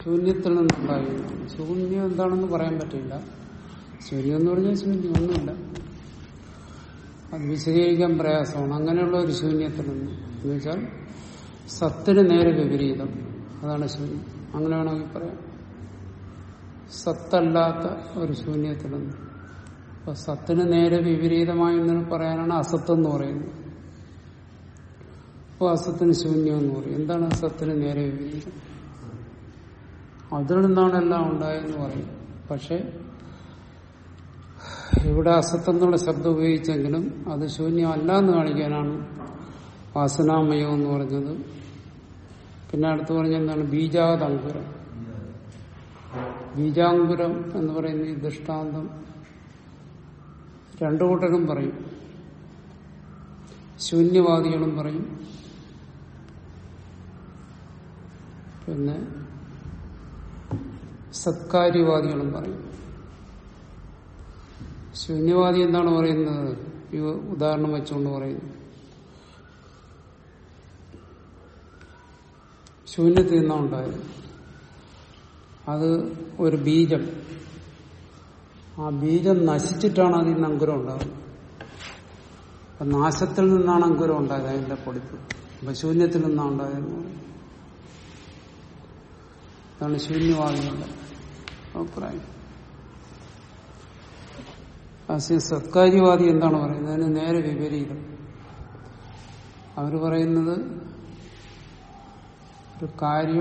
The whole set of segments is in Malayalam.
ശൂന്യത്തിൽ നിന്നുണ്ടായി ശൂന്യം എന്താണെന്ന് പറയാൻ പറ്റില്ല ശൂന്യം എന്ന് പറഞ്ഞാൽ ശൂന്യം ഒന്നുമില്ല അത് വിശദീകരിക്കാൻ പ്രയാസമാണ് അങ്ങനെയുള്ള ഒരു ശൂന്യത്തിൽ നിന്ന് എന്ന് വെച്ചാൽ സത്തിന് നേരെ വിപരീതം അതാണ് ശൂന്യം അങ്ങനെ വേണമെങ്കിൽ പറയാം സത്തല്ലാത്ത ഒരു ശൂന്യത്തിൽ നിന്ന് അപ്പൊ സത്തിന് നേരെ വിപരീതമായി എന്ന് പറയാനാണ് അസത്ത് എന്ന് പറയുന്നത് അപ്പോൾ അസത്തിന് ശൂന്യം എന്ന് പറയും എന്താണ് അസത്തിന് നേരെ വിപരീതം അതിൽ നിന്നാണ് എല്ലാം ഉണ്ടായെന്ന് പറയും പക്ഷെ ഇവിടെ അസത്ത് എന്നുള്ള ശബ്ദം ഉപയോഗിച്ചെങ്കിലും അത് ശൂന്യമല്ല എന്ന് കാണിക്കാനാണ് വാസനാമയം എന്ന് പറഞ്ഞത് പിന്നെ അടുത്ത് പറഞ്ഞ എന്താണ് ബീജാതങ്കുരം ബീജാങ്കുരം എന്ന് പറയുന്ന ഈ ദൃഷ്ടാന്തം രണ്ടു കൂട്ടരും പറയും ശൂന്യവാദികളും പറയും പിന്നെ സത്കാര്യവാദികളും പറയും ശൂന്യവാദി എന്താണ് പറയുന്നത് ഈ ഉദാഹരണം വെച്ചുകൊണ്ട് പറയുന്നു ശൂന്യത്തിൽ നിന്നാണ് ഉണ്ടായത് അത് ഒരു ബീജം ആ ബീജം നശിച്ചിട്ടാണ് അതിൽ നിന്ന് അങ്കുരം ഉണ്ടാകുന്നത് അപ്പൊ നാശത്തിൽ നിന്നാണ് അങ്കുരം ഉണ്ടായത് അതിന്റെ പൊടിപ്പ് അപ്പൊ ശൂന്യത്തിൽ നിന്നാണ് ഉണ്ടായതെന്ന് പറയും അതാണ് ശൂന്യവാദികളുടെ അഭിപ്രായം അസ്യ സത്കാര്യവാദി എന്താണ് പറയുന്നത് അതിന് നേരെ വിപരീതം അവർ പറയുന്നത് ഒരു കാര്യം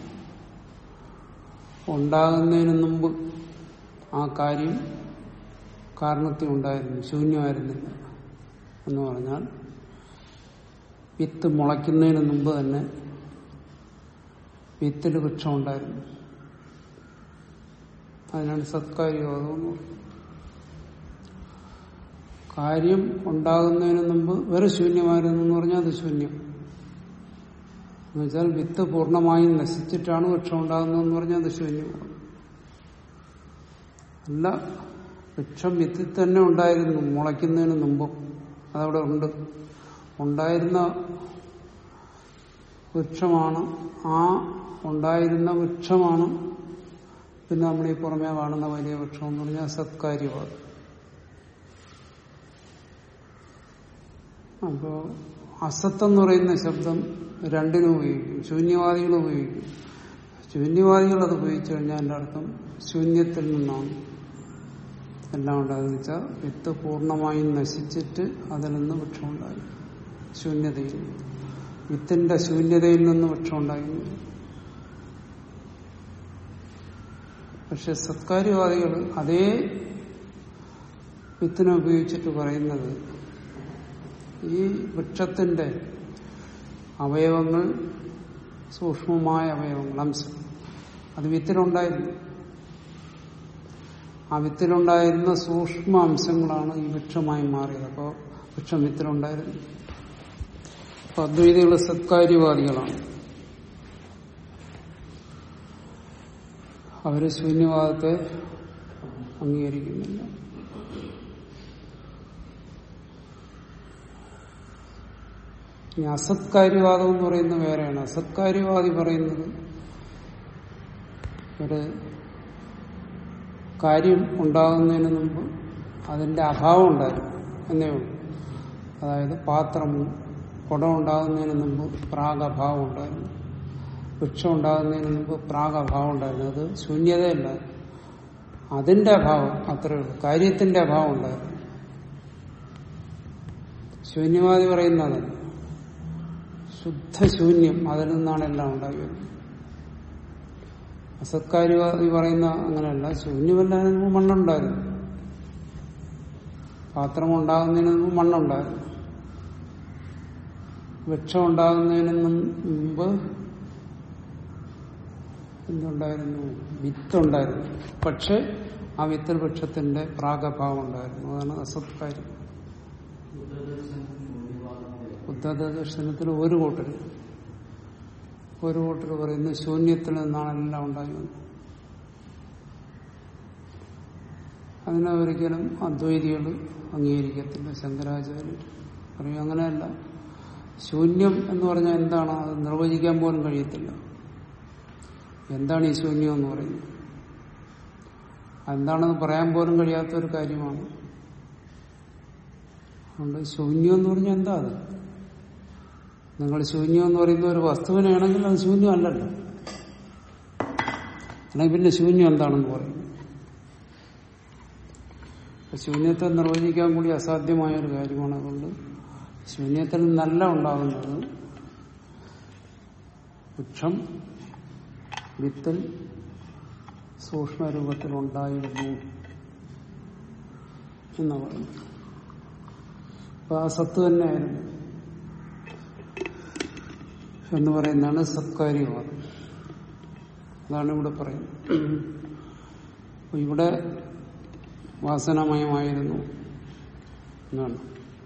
ഉണ്ടാകുന്നതിന് മുമ്പ് ആ കാര്യം കാരണത്തിൽ ഉണ്ടായിരുന്നു ശൂന്യമായിരുന്നില്ല എന്ന് പറഞ്ഞാൽ വിത്ത് മുളയ്ക്കുന്നതിന് മുമ്പ് തന്നെ വിത്തിൽ വൃക്ഷം ഉണ്ടായിരുന്നു അതിനാണ് സത്കാര്യവാദം എന്ന് പറയുന്നത് കാര്യം ഉണ്ടാകുന്നതിന് മുമ്പ് വെറും ശൂന്യമായിരുന്നു എന്ന് പറഞ്ഞാൽ അത് ശൂന്യം എന്നുവെച്ചാൽ വിത്ത് പൂർണ്ണമായും നശിച്ചിട്ടാണ് വൃക്ഷം ഉണ്ടാകുന്നതെന്ന് പറഞ്ഞാൽ അത് ശൂന്യമാണ് അല്ല വൃക്ഷം വിത്തിൽ തന്നെ ഉണ്ടായിരുന്നു മുളയ്ക്കുന്നതിന് മുമ്പും അതവിടെ ഉണ്ട് ഉണ്ടായിരുന്ന വൃക്ഷമാണ് ആ ഉണ്ടായിരുന്ന വൃക്ഷമാണ് പിന്നെ നമ്മൾ ഈ പുറമേ കാണുന്ന വലിയ വൃക്ഷം എന്ന് പറഞ്ഞാൽ സത്കാര്യവാദം അപ്പോ അസത്ത് എന്ന് പറയുന്ന ശബ്ദം രണ്ടിനും ഉപയോഗിക്കും ശൂന്യവാദികളും ഉപയോഗിക്കും ശൂന്യവാദികൾ അത് ഉപയോഗിച്ചു കഴിഞ്ഞാൽ എൻ്റെ അർത്ഥം ശൂന്യത്തിൽ നിന്നാണ് എല്ലാം ഉണ്ടാകുന്ന വെച്ചാൽ വിത്ത് പൂർണ്ണമായും നശിച്ചിട്ട് അതിൽ നിന്ന് വൃക്ഷം ഉണ്ടായി ശൂന്യതയിൽ വിത്തിന്റെ ശൂന്യതയിൽ നിന്ന് വൃക്ഷം ഉണ്ടായി പക്ഷെ സത്കാര്യവാദികൾ അതേ വിത്തിനെ ഉപയോഗിച്ചിട്ട് പറയുന്നത് ഈ വൃക്ഷത്തിന്റെ അവയവങ്ങൾ സൂക്ഷ്മമായ അവയവങ്ങൾ അംശം അത് വിത്തിലുണ്ടായിരുന്നു ആ വിത്തിലുണ്ടായിരുന്ന സൂക്ഷ്മ അംശങ്ങളാണ് ഈ വൃക്ഷമായി മാറിയത് അപ്പോൾ വൃക്ഷം വിത്തിലുണ്ടായിരുന്നു അപ്പൊ അദ്വൈതികൾ സത്കാര്യവാദികളാണ് അവര് ശൂന്യവാദത്തെ അംഗീകരിക്കുന്നില്ല ഇനി അസത്കാര്യവാദം എന്ന് പറയുന്നത് വേറെയാണ് അസത്കാര്യവാദി പറയുന്നത് ഒരു കാര്യം ഉണ്ടാകുന്നതിന് മുമ്പ് അതിന്റെ അഭാവം ഉണ്ടായിരുന്നു എന്നേ ഉള്ളൂ അതായത് പാത്രം കുടം ഉണ്ടാകുന്നതിന് മുമ്പ് പ്രാഗഭാവം ഉണ്ടായിരുന്നു വൃക്ഷം ഉണ്ടാകുന്നതിന് മുമ്പ് പ്രാഗഭാവം ഉണ്ടായിരുന്നു അത് ശൂന്യതയല്ല അതിന്റെ അഭാവം അത്രയേ ഉള്ളൂ കാര്യത്തിന്റെ അഭാവം ഉണ്ടായിരുന്നു ശൂന്യവാദി പറയുന്നതല്ല ശുദ്ധശൂന്യം അതിൽ നിന്നാണ് എല്ലാം ഉണ്ടായത് അസത്കാര്യവാദി പറയുന്ന അങ്ങനെയല്ല ശൂന്യമല്ലാതെ മുമ്പ് മണ്ണുണ്ടായിരുന്നു പാത്രം ഉണ്ടാകുന്നതിന് മുമ്പ് മണ്ണുണ്ടായിരുന്നു വൃക്ഷം ഉണ്ടാകുന്നതിന് മുമ്പ് എന്തുണ്ടായിരുന്നു വിത്തുണ്ടായിരുന്നു പക്ഷെ ആ വിത്തിൽ വൃക്ഷത്തിന്റെ പ്രാഗഭാവം ഉണ്ടായിരുന്നു അതാണ് അസത്കാര്യം ബുദ്ധദർശനത്തിൽ ഒരു കൂട്ടർ ഒരു കൂട്ടർ പറയുന്നു ശൂന്യത്തിൽ നിന്നാണ് എല്ലാം ഉണ്ടായത് അതിനെ ഒരിക്കലും അദ്വൈതികൾ അംഗീകരിക്കത്തില്ല ശങ്കരാചാര്യർ പറയും അങ്ങനെയല്ല ശൂന്യം എന്ന് പറഞ്ഞാൽ എന്താണ് അത് നിർവചിക്കാൻ പോലും കഴിയത്തില്ല എന്താണ് ഈ ശൂന്യം എന്ന് പറയുന്നത് എന്താണെന്ന് പറയാൻ പോലും കഴിയാത്ത ഒരു കാര്യമാണ് അതുകൊണ്ട് ശൂന്യം എന്ന് പറഞ്ഞാൽ എന്താ അത് നിങ്ങൾ ശൂന്യം എന്ന് പറയുന്ന ഒരു വസ്തുവിനാണെങ്കിൽ അത് ശൂന്യമല്ലല്ലോ അല്ലെങ്കിൽ പിന്നെ ശൂന്യം എന്താണെന്ന് പറയും അപ്പൊ ശൂന്യത്തെ നിർവചിക്കാൻ കൂടി അസാധ്യമായ ഒരു കാര്യമാണ് അതുകൊണ്ട് ശൂന്യത്തിൽ നല്ല ഉണ്ടാകുന്നത് വൃക്ഷം വിത്തിൽ സൂക്ഷ്മരൂപത്തിൽ ഉണ്ടായിരുന്നു എന്ന് പറയുന്നു അപ്പൊ ആ സത്ത് തന്നെയായിരുന്നു എന്ന് പറയുന്നതാണ് സത്കാര്യവാദം അതാണ് ഇവിടെ പറയുന്നത് അപ്പൊ ഇവിടെ വാസനമയമായിരുന്നു എന്നാണ്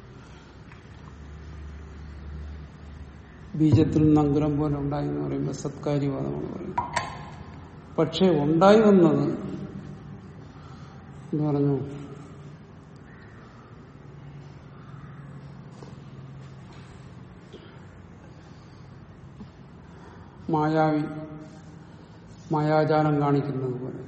ബീജത്തിൽ നിന്ന് അങ്കുരം പോലെ ഉണ്ടായി എന്ന് പറയുമ്പോൾ സത്കാര്യവാദമാണ് പറയുന്നത് പക്ഷെ ഉണ്ടായി വന്നത് എന്ന് പറഞ്ഞു മായാവി മായാജാലം കാണിക്കുന്നത് പോലെ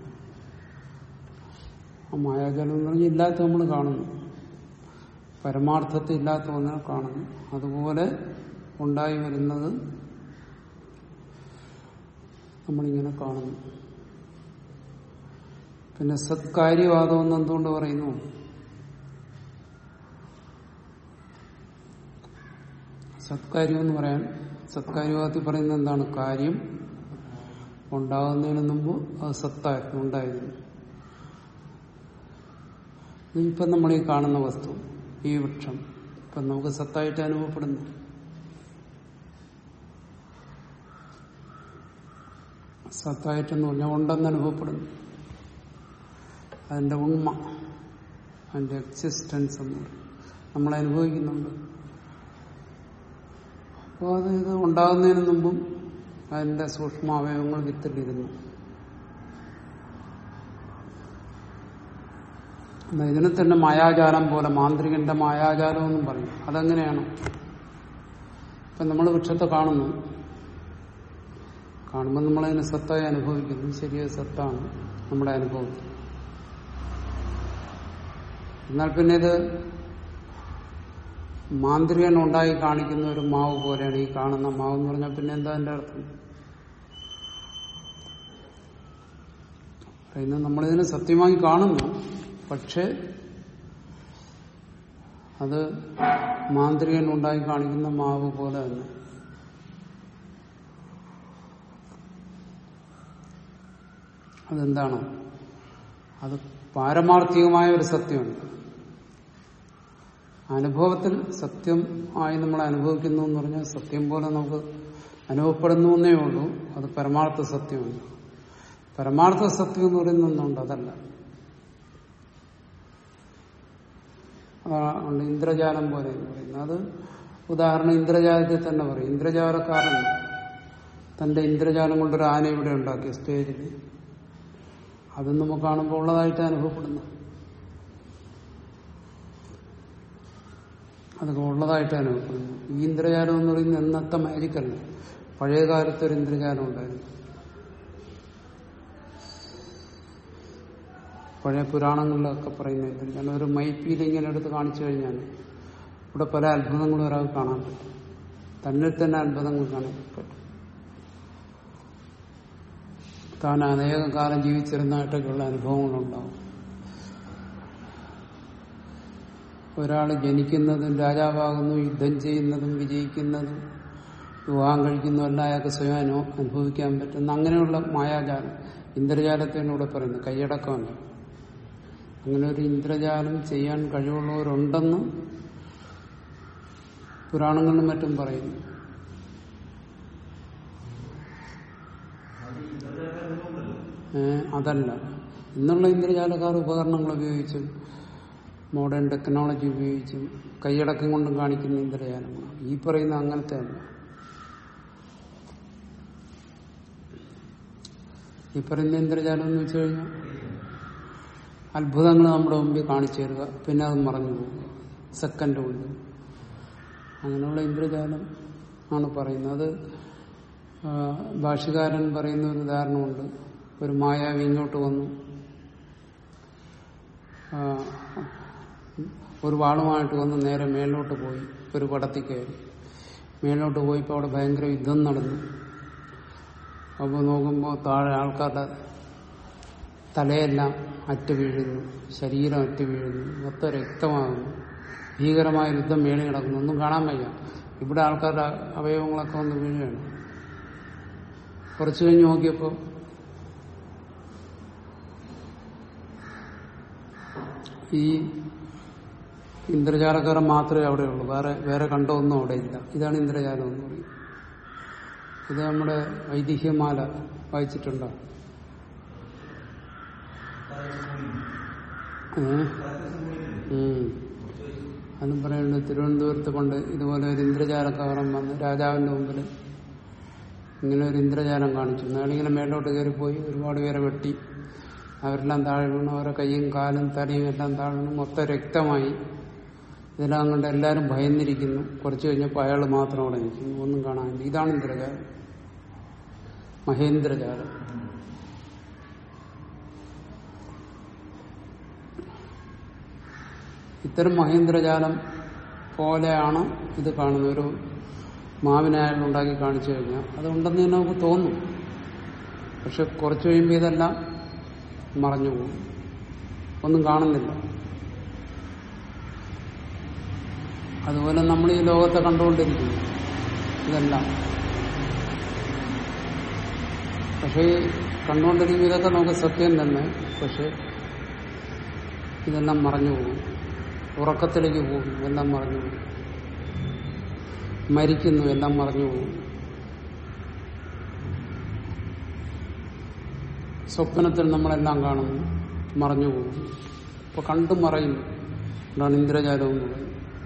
ആ മായാജാലം എന്ന് പറഞ്ഞാൽ ഇല്ലാത്ത നമ്മൾ കാണുന്നു പരമാർത്ഥത്തിൽ ഇല്ലാത്ത ഒന്നിനെ കാണുന്നു അതുപോലെ ഉണ്ടായി വരുന്നത് നമ്മളിങ്ങനെ കാണുന്നു പിന്നെ സത്കാര്യവാദം എന്ന് എന്തുകൊണ്ട് പറയുന്നു സത്കാര്യം എന്ന് പറയാൻ സത്കാര്യവാദത്തിൽ പറയുന്നത് എന്താണ് കാര്യം ഉണ്ടാകുന്നതിന് മുമ്പ് അത് സത്തായിരുന്നു ഉണ്ടായിരുന്നു ഇപ്പം നമ്മൾ ഈ കാണുന്ന വസ്തു ഈ വൃക്ഷം ഇപ്പം നമുക്ക് സത്തായിട്ട് അനുഭവപ്പെടുന്നു സത്തായിട്ടെന്ന് പറഞ്ഞാൽ ഉണ്ടെന്ന് അനുഭവപ്പെടുന്നു അതിന്റെ ഉണ്മ അതിന്റെ എക്സിസ്റ്റൻസ് എന്ന് പറയും നമ്മൾ അനുഭവിക്കുന്നുണ്ട് അപ്പോൾ അത് ഇത് ഉണ്ടാകുന്നതിന് മുമ്പും അതിന്റെ സൂക്ഷ്മാവയവങ്ങൾ വിത്തിലിരുന്നു എന്നാ ഇതിനെ തന്നെ മായാജാലം പോലെ മാന്ത്രികന്റെ മായാജാലം എന്നും പറയും അതെങ്ങനെയാണ് ഇപ്പം നമ്മൾ വൃക്ഷത്തെ കാണുന്നു കാണുമ്പോൾ നമ്മളതിനെ സത്തായി അനുഭവിക്കുന്നു ശരിയ സത്താണ് നമ്മുടെ അനുഭവത്തിൽ എന്നാൽ പിന്നെ ഇത് മാന്ത്രികൻ ഉണ്ടായി കാണിക്കുന്ന ഒരു മാവ് പോലെയാണ് ഈ കാണുന്ന മാവ് എന്ന് പറഞ്ഞാൽ പിന്നെ എന്താ എന്റെ അർത്ഥം പറയുന്നത് നമ്മളിതിനെ സത്യമായി കാണുന്നു പക്ഷെ അത് മാന്ത്രികൻ ഉണ്ടായി കാണിക്കുന്ന മാവ് പോലെ തന്നെ അതെന്താണ് അത് പാരമാർത്ഥികമായ ഒരു സത്യമുണ്ട് അനുഭവത്തിൽ സത്യം ആയി നമ്മൾ അനുഭവിക്കുന്നു എന്ന് പറഞ്ഞാൽ സത്യം പോലെ നമുക്ക് അനുഭവപ്പെടുന്നു എന്നേ ഉള്ളൂ അത് പരമാർത്ഥ സത്യമുണ്ട് പരമാർത്ഥ സത്യം എന്ന് പറയുന്ന ഒന്നുണ്ട് അതല്ല അതാണ് ഇന്ദ്രജാലം പോലെ എന്ന് പറയുന്നത് അത് ഉദാഹരണം ഇന്ദ്രജാലത്തിൽ തന്നെ പറയും ഇന്ദ്രജാലക്കാരൻ തന്റെ ഇന്ദ്രജാലം കൊണ്ടൊരു ആന ഇവിടെ ഉണ്ടാക്കി സ്റ്റേജിൽ അത് നമുക്ക് കാണുമ്പോൾ ഉള്ളതായിട്ട് അനുഭവപ്പെടുന്നു അതൊക്കെ ഉള്ളതായിട്ട് അനുഭവപ്പെടുന്നു ഈ ഇന്ദ്രജാലം എന്ന് പറയുന്നത് എന്നത്തെ മാജിക് അല്ല പഴയ കാലത്ത് ഒരു ഇന്ദ്രജാലം ഉണ്ടായിരുന്നു പഴയ പുരാണങ്ങളിലൊക്കെ പറയുന്ന ഇന്ദ്രജാലം ഒരു മൈപ്പിയിൽ ഇങ്ങനെ എടുത്ത് കാണിച്ചു കഴിഞ്ഞാൽ ഇവിടെ പല അത്ഭുതങ്ങളും ഒരാൾക്ക് കാണാൻ പറ്റും തന്നെ തന്നെ അത്ഭുതങ്ങൾ കാണാൻ പറ്റും താൻ അനേക കാലം ജീവിച്ചിരുന്നതായിട്ടൊക്കെയുള്ള അനുഭവങ്ങളുണ്ടാവും ഒരാൾ ജനിക്കുന്നതും രാജാവാകുന്നു യുദ്ധം ചെയ്യുന്നതും വിജയിക്കുന്നതും വിവാഹം കഴിക്കുന്നതും എല്ലാം അയാൾക്ക് സ്വയം അനു അനുഭവിക്കാൻ പറ്റുന്ന അങ്ങനെയുള്ള മായാജാലം ഇന്ദ്രജാലത്തിനൂടെ പറയുന്നു കൈയടക്കമല്ല അങ്ങനെ ഒരു ഇന്ദ്രജാലം ചെയ്യാൻ കഴിവുള്ളവരുണ്ടെന്ന് പുരാണങ്ങളിലും മറ്റും പറയുന്നു ഏഹ് അതല്ല ഇന്നുള്ള ഇന്ദ്രജാലക്കാർ ഉപകരണങ്ങൾ ഉപയോഗിച്ചും മോഡേൺ ടെക്നോളജി ഉപയോഗിച്ചും കൈയടക്കം കൊണ്ടും കാണിക്കുന്ന ഇന്ദ്രജാലങ്ങളാണ് ഈ പറയുന്ന അങ്ങനത്തെ അല്ല ഈ പറയുന്ന ഇന്ദ്രജാലം എന്ന് വെച്ച് കഴിഞ്ഞാൽ അത്ഭുതങ്ങൾ നമ്മുടെ മുമ്പിൽ കാണിച്ചു തരിക പിന്നെ അത് മറഞ്ഞു പോകുക സെക്കൻഡ് കൊണ്ട് അങ്ങനെയുള്ള ഇന്ദ്രജാലം ആണ് പറയുന്നത് അത് ആ, ഭാഷ്യകാരൻ പറയുന്ന ഒരു ഉദാഹരണമുണ്ട് ഒരു മായാവി ഇങ്ങോട്ട് വന്നു ആ, ഒരു വാളുമായിട്ട് വന്ന് നേരെ മേലോട്ട് പോയി ഒരു പടത്തിൽ കയറി മേലോട്ട് പോയപ്പോൾ അവിടെ ഭയങ്കര യുദ്ധം നടന്നു അപ്പോൾ നോക്കുമ്പോൾ താഴെ ആൾക്കാരുടെ തലയെല്ലാം അറ്റ് വീഴുന്നു ശരീരം അറ്റ് വീഴുന്നു മൊത്തം രക്തമാകുന്നു ഭീകരമായ യുദ്ധം മേളിൽ കിടക്കുന്നു ഒന്നും കാണാൻ വയ്യ ഇവിടെ ആൾക്കാരുടെ അവയവങ്ങളൊക്കെ വന്ന് വീഴുകയാണ് കുറച്ചു കഴിഞ്ഞ് നോക്കിയപ്പോൾ ഈ ഇന്ദ്രജാലക്കാരൻ മാത്രമേ അവിടെ ഉള്ളൂ വേറെ വേറെ കണ്ടോ ഒന്നും അവിടെ ഇല്ല ഇതാണ് ഇന്ദ്രജാലം എന്ന് പറയും ഇത് നമ്മുടെ ഐതിഹ്യമാല വായിച്ചിട്ടുണ്ടോ ഏ? ഉം. അതും പറയുന്നുണ്ട് തിരുവനന്തപുരത്ത് കൊണ്ട് ഇതുപോലെ ഒരു ഇന്ദ്രജാലക്കാരൻ വന്ന് രാജാവിന്റെ മുമ്പിൽ ഇങ്ങനെ ഒരു ഇന്ദ്രജാലം കാണിച്ചു അയാളിങ്ങനെ മേലോട്ട് കയറിപ്പോയി ഒരുപാട് പേരെ വെട്ടി അവരെല്ലാം താഴെ വീണു അവരെ കൈയും കാലും തലയും എല്ലാം താഴെ വീണു മൊത്തം രക്തമായി ഇതെല്ലാം കൊണ്ട് എല്ലാവരും ഭയന്നിരിക്കുന്നു കുറച്ചു കഴിഞ്ഞപ്പോൾ അയാൾ മാത്രം അവിടെ നിൽക്കുന്നു ഒന്നും കാണാനില്ല ഇതാണ് ഇന്ദ്രജാലം മഹേന്ദ്രജാലം ഇത്തരം മഹേന്ദ്രജാലം പോലെയാണ് ഇത് കാണുന്നത് ഒരു മാവിനെ അയാൾ ഉണ്ടാക്കി കാണിച്ചു കഴിഞ്ഞാൽ അതുണ്ടെന്ന് തന്നെ നമുക്ക് തോന്നും പക്ഷെ കുറച്ചു കഴിയുമ്പോൾ ഇതെല്ലാം മറഞ്ഞു പോകും ഒന്നും കാണുന്നില്ല അതുപോലെ നമ്മൾ ഈ ലോകത്തെ കണ്ടുകൊണ്ടിരിക്കുന്നു ഇതെല്ലാം പക്ഷേ ഈ കണ്ടുകൊണ്ടിരിക്കും ഇതൊക്കെ നമുക്ക് സത്യം തന്നെ പക്ഷെ ഇതെല്ലാം മറഞ്ഞു പോകും ഉറക്കത്തിലേക്ക് പോകും എല്ലാം മറഞ്ഞു പോകും മരിക്കുന്നു എല്ലാം മറഞ്ഞു പോകും സ്വപ്നത്തിൽ നമ്മളെല്ലാം കാണുന്നു മറഞ്ഞു പോകും ഇപ്പൊ കണ്ടു മറയുന്നു അതാണ് ഇന്ദ്രജാലം എന്ന് പറയുന്നത്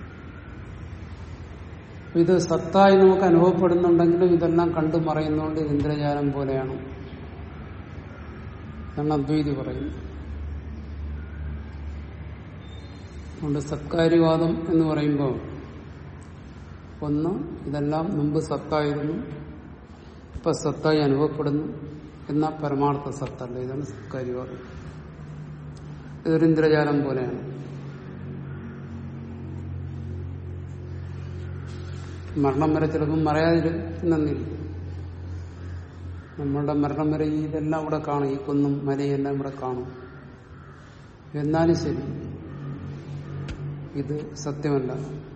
അപ്പൊ ഇത് സത്തായി നമുക്ക് അനുഭവപ്പെടുന്നുണ്ടെങ്കിലും ഇതെല്ലാം കണ്ടു മറയുന്നതുകൊണ്ട് ഇത് ഇന്ദ്രജാലം പോലെയാണ് എന്നാണ് അദ്വൈതി പറയുന്നത് അതുകൊണ്ട് സത്കാര്യവാദം എന്ന് പറയുമ്പോൾ ഒന്ന് ഇതെല്ലാം മുമ്പ് സത്തായിരുന്നു ഇപ്പൊ സത്തായി അനുഭവപ്പെടുന്നു എന്ന പരമാർത്ഥ സത്തല്ല ഇതാണ് സത്കാര്യവാദം ഇതൊരു ഇന്ദ്രജാലം പോലെയാണ് മരണം വരെ ചിലപ്പം മറയാതിരുന്നില്ല നമ്മളുടെ മരണം വരെ ഈ ഇതെല്ലാം ഇവിടെ കാണും ഈ കുന്നും മലയെല്ലാം ഇവിടെ കാണും എന്നാലും ശരി ഇത് സത്യമല്ല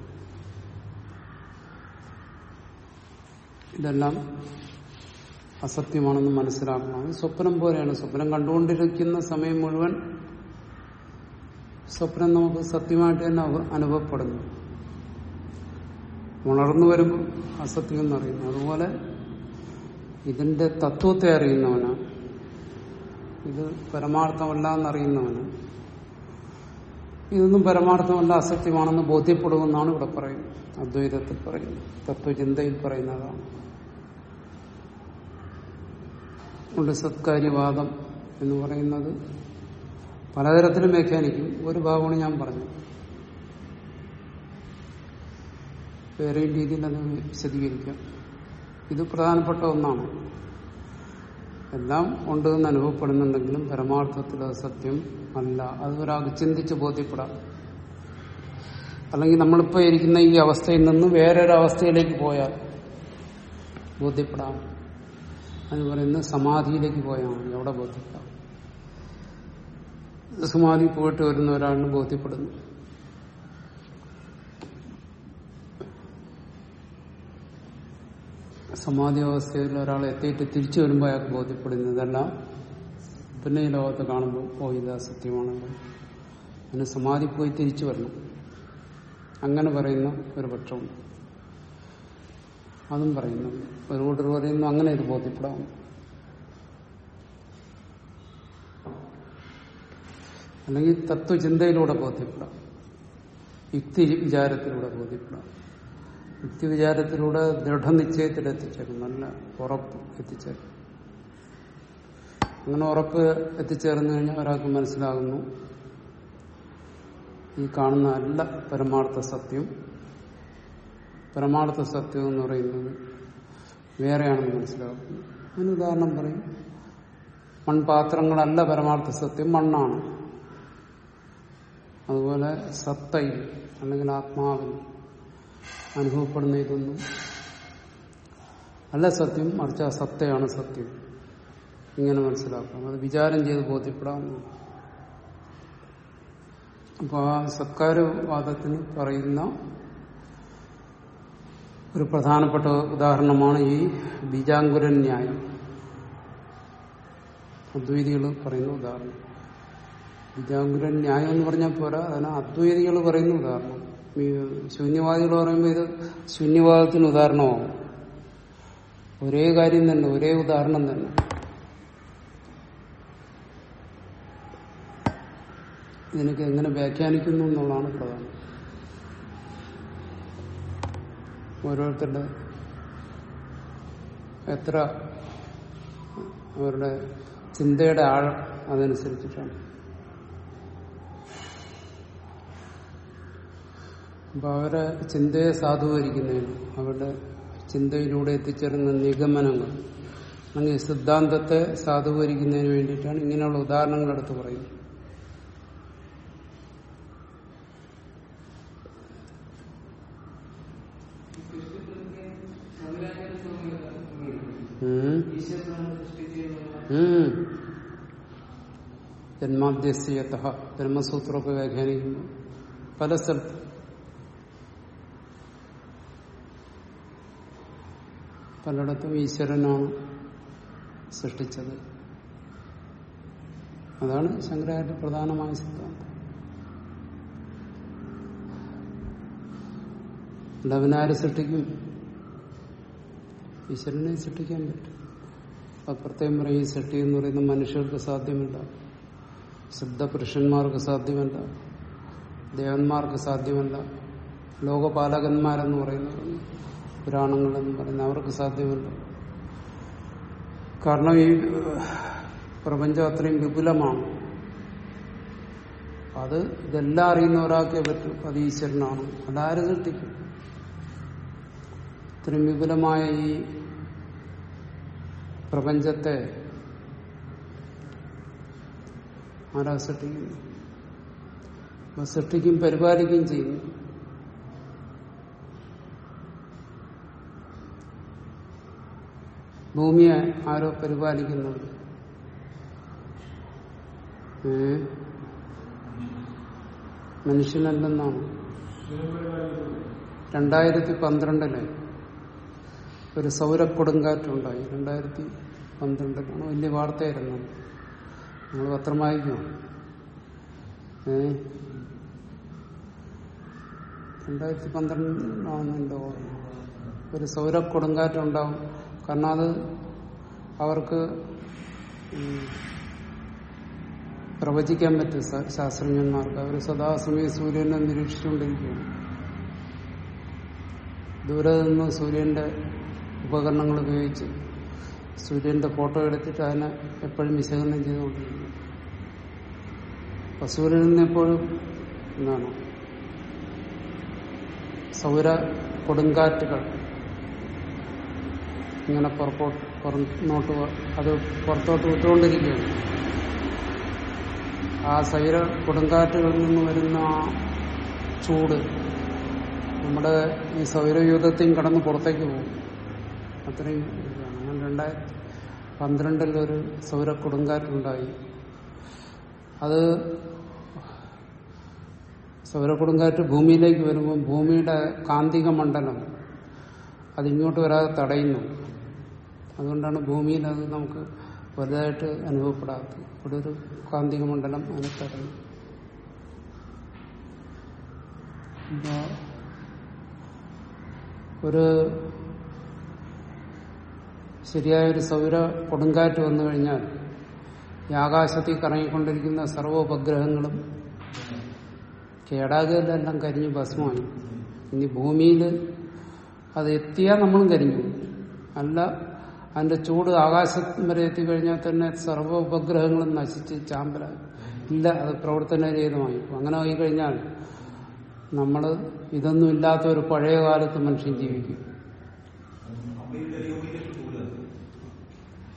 ഇതെല്ലാം അസത്യമാണെന്ന് മനസ്സിലാക്കണം അത് സ്വപ്നം പോലെയാണ് സ്വപ്നം കണ്ടുകൊണ്ടിരിക്കുന്ന സമയം മുഴുവൻ സ്വപ്നം നമുക്ക് സത്യമായിട്ട് തന്നെ അവ- അനുഭവപ്പെടുന്നു ഉണർന്നു വരുമ്പോൾ അസത്യം എന്നറിയുന്നു അതുപോലെ ഇതിന്റെ തത്വത്തെ അറിയുന്നവനാണ് ഇത് പരമാർത്ഥമല്ല എന്നറിയുന്നവന് ഇതൊന്നും പരമാർത്ഥമല്ല അസത്യമാണെന്ന് ബോധ്യപ്പെടുമെന്നാണ് ഇവിടെ പറയുന്നത് അദ്വൈതത്തിൽ പറയുന്നത് തത്വചിന്തയിൽ പറയുന്നതാണ് അതുകൊണ്ട് സത്കാര്യവാദം എന്ന് പറയുന്നത് പലതരത്തിലും വ്യാഖ്യാനിക്കും ഒരു ഭാഗമാണ് ഞാൻ പറഞ്ഞത് വേറെയും രീതിയിൽ അത് വിശദീകരിക്കാം ഇത് പ്രധാനപ്പെട്ട ഒന്നാണ് എല്ലാം ഉണ്ട് എന്ന് അനുഭവപ്പെടുന്നുണ്ടെങ്കിലും പരമാർത്ഥത്തിൽ അത് സത്യം അല്ല അത് ഒരാൾക്ക് ചിന്തിച്ച് ബോധ്യപ്പെടാം അല്ലെങ്കിൽ നമ്മളിപ്പോ ഇരിക്കുന്ന ഈ അവസ്ഥയിൽ നിന്ന് വേറൊരു അവസ്ഥയിലേക്ക് പോയാൽ ബോധ്യപ്പെടാം അത് പറയുന്നത് സമാധിയിലേക്ക് പോയാൽ മതി അവിടെ ബോധ്യപ്പെടാം സമാധി പോയിട്ട് വരുന്ന ഒരാളിന് ബോധ്യപ്പെടുന്നു സമാധി അവസ്ഥയിൽ ഒരാൾ എത്തിയിട്ട് തിരിച്ചു വരുമ്പോൾ അയാൾക്ക് ബോധ്യപ്പെടുന്നതെല്ലാം പിന്നെ ഈ ലോകത്ത് കാണുമ്പോൾ ഓ ഇത് സത്യമാണല്ലോ അതിന് സമാധി പോയി തിരിച്ചു വരണം അങ്ങനെ പറയുന്ന ഒരു പക്ഷമുണ്ട് അതും പറയുന്നു ഒരു കൂട്ടർ പറയുന്നു അങ്ങനെ ഇത് ബോധ്യപ്പെടാം അല്ലെങ്കിൽ തത്വചിന്തയിലൂടെ ബോധ്യപ്പെടാം യുക്തി വിചാരത്തിലൂടെ ബോധ്യപ്പെടാം യുക്തി വിചാരത്തിലൂടെ ദൃഢനിശ്ചയത്തിൽ എത്തിച്ചേരും നല്ല ഉറപ്പ് എത്തിച്ചേരും അങ്ങനെ ഉറപ്പ് എത്തിച്ചേർന്നു കഴിഞ്ഞാൽ ഒരാൾക്ക് മനസ്സിലാകുന്നു ഈ കാണുന്ന അല്ല പരമാർത്ഥ സത്യം പരമാർത്ഥ സത്യം എന്ന് പറയുന്നത് വേറെയാണെന്ന് മനസ്സിലാക്കുന്നു അതിന് ഉദാഹരണം പറയും മൺപാത്രങ്ങളല്ല പരമാർത്ഥ സത്യം മണ്ണാണ് അതുപോലെ സത്തയിൽ അല്ലെങ്കിൽ ആത്മാവിൽ അനുഭവപ്പെടുന്ന ഇതൊന്നും അല്ല സത്യം മറിച്ച് ആ സത്തയാണ് സത്യം ഇങ്ങനെ മനസ്സിലാക്കാം അത് വിചാരം ചെയ്ത് ബോധ്യപ്പെടാവുന്നതാണ് അപ്പൊ ആ സത്കാരവാദത്തിന് പറയുന്ന ഒരു പ്രധാനപ്പെട്ട ഉദാഹരണമാണ് ഈ ബീജാങ്കുരൻ ന്യായം അദ്വൈതികൾ പറയുന്ന ഉദാഹരണം ബീജാങ്കുരൻ ന്യായം എന്ന് പറഞ്ഞാൽ പോരാ അതിന് അദ്വൈതികൾ പറയുന്ന ഉദാഹരണം ഈ ശൂന്യവാദികൾ പറയുമ്പോൾ ഇത് ശൂന്യവാദത്തിന് ഉദാഹരണമാവും ഒരേ കാര്യം തന്നെ ഒരേ ഉദാഹരണം തന്നെ ഇതിനൊക്കെ എങ്ങനെ വ്യാഖ്യാനിക്കുന്നു എന്നുള്ളതാണ് പ്രധാനം ഓരോരുത്തരുടെ എത്ര അവരുടെ ചിന്തയുടെ ആഴം അതനുസരിച്ചിട്ടാണ് അപ്പൊ അവരെ ചിന്തയെ സാധൂകരിക്കുന്നതിന് അവരുടെ ചിന്തയിലൂടെ എത്തിച്ചേരുന്ന നിഗമനങ്ങൾ അല്ലെങ്കിൽ സിദ്ധാന്തത്തെ സാധൂകരിക്കുന്നതിന് വേണ്ടിയിട്ടാണ് ഇങ്ങനെയുള്ള ഉദാഹരണങ്ങൾ എടുത്ത് പറയുന്നത് ഉം. ഉം. ജന്മാദ്യസ്യത ബ്രഹ്മസൂത്രമൊക്കെ വ്യാഖ്യാനിക്കുന്നു പല സ്ഥലത്ത് പലയിടത്തും ഈശ്വരനാണ് സൃഷ്ടിച്ചത് അതാണ് ശങ്കരാചാര്യ പ്രധാനമായ സിദ്ധാന്തം അല്ല അവനാര് സൃഷ്ടിക്കും ഈശ്വരനെ സൃഷ്ടിക്കാൻ പറ്റും അത് പ്രത്യേകം പറയും ഈ സൃഷ്ടി എന്ന് പറയുന്ന മനുഷ്യർക്ക് സാധ്യമല്ല സിദ്ധപുരുഷന്മാർക്ക് സാധ്യമല്ല ദേവന്മാർക്ക് സാധ്യമല്ല ലോകപാലകന്മാരെന്ന് പറയുന്നത് പുരാണങ്ങളെന്ന് പറയുന്ന അവർക്ക് സാധ്യമല്ല കാരണം ഈ പ്രപഞ്ചം അത്രയും വിപുലമാണ് അത് ഇതെല്ലാം അറിയുന്ന ഒരാൾക്കേ പറ്റും അത് ഈശ്വരനാണ് അതാര് സൃഷ്ടിക്കും ഇത്രയും വിപുലമായ ഈ പ്രപഞ്ചത്തെ ആരാ സൃഷ്ടിക്കുന്നു അപ്പൊ സൃഷ്ടിക്കും പരിപാലിക്കുകയും ചെയ്യുന്നു ഭൂമിയെ ആരോ പരിപാലിക്കുന്നുണ്ട് ഏ മനുഷ്യനല്ലെന്നാണ് രണ്ടായിരത്തി പന്ത്രണ്ടില് ഒരു സൗരക്കൊടുങ്കാറ്റുണ്ടായി രണ്ടായിരത്തി പന്ത്രണ്ടിലാണ് വലിയ വാർത്തയായിരുന്നു നമ്മൾ പത്രം വായിക്കും ഏ രണ്ടായിരത്തി പന്ത്രണ്ടാണെന്ന് എന്റെ ഓർമ്മ ഒരു സൗരക്കൊടുങ്കാറ്റുണ്ടാവും കാരണം അത് അവർക്ക് ഉം, പ്രവചിക്കാൻ പറ്റും സ- ശാസ്ത്രജ്ഞന്മാർക്ക് അവർ സദാസമയം സൂര്യനെ നിരീക്ഷിച്ചുകൊണ്ടിരിക്കുകയാണ് ദൂരെ നിന്ന് സൂര്യന്റെ ഉപകരണങ്ങൾ ഉപയോഗിച്ച് സൂര്യന്റെ ഫോട്ടോ എടുത്തിട്ട് അതിനെ എപ്പോഴും വിശകലനം ചെയ്തുകൊണ്ടിരിക്കുന്നു അപ്പൊ സൂര്യനിൽ നിന്ന് എപ്പോഴും എന്താണ് സൗര കൊടുങ്കാറ്റുകൾ ഇങ്ങനെ പുറത്തോട്ട് പുറന്നോട്ട് വ- അത് പുറത്തോട്ട് വിട്ടുകൊണ്ടിരിക്കുകയാണ് ആ സൈര കൊടുങ്കാറ്റുകളിൽ നിന്ന് വരുന്ന ആ ചൂട് നമ്മുടെ ഈ സൗരയൂഥത്തെയും കടന്ന് പുറത്തേക്ക് പോകും അത്രയും ഇതാണ് അങ്ങനെ രണ്ടായിരത്തി പന്ത്രണ്ടിൽ ഒരു സൗര കൊടുങ്കാറ്റുണ്ടായി അത് സൗരക്കൊടുങ്കാറ്റ് ഭൂമിയിലേക്ക് വരുമ്പോൾ ഭൂമിയുടെ കാന്തിക മണ്ഡലം അതിങ്ങോട്ട് വരാതെ തടയുന്നു അതുകൊണ്ടാണ് ഭൂമിയിൽ അത് നമുക്ക് വലുതായിട്ട് അനുഭവപ്പെടാത്തത് ഇവിടെ ഒരു കാന്തിക മണ്ഡലം അതിനെ തടയും അപ്പോ ഒരു ശരിയായ ഒരു സൗര കൊടുങ്കാറ്റ് വന്നു കഴിഞ്ഞാൽ ഈ ആകാശത്തിൽ കറങ്ങിക്കൊണ്ടിരിക്കുന്ന സർവ്വ ഉപഗ്രഹങ്ങളും കേടാകുകയെല്ലാം എല്ലാം കരിഞ്ഞ് ഭസ്മമായി ഇനി ഭൂമിയിൽ അത് എത്തിയാൽ നമ്മളും കരിഞ്ഞു അല്ല അതിന്റെ ചൂട് ആകാശം വരെ എത്തിക്കഴിഞ്ഞാൽ തന്നെ സർവ്വ ഉപഗ്രഹങ്ങളും നശിച്ച് ചാമ്പലായി ഇല്ല അത് പ്രവർത്തനരഹിതമായി അങ്ങനെ ആയിക്കഴിഞ്ഞാൽ നമ്മൾ ഇതൊന്നും ഇല്ലാത്ത ഒരു പഴയ കാലത്ത് മനുഷ്യൻ ജീവിക്കും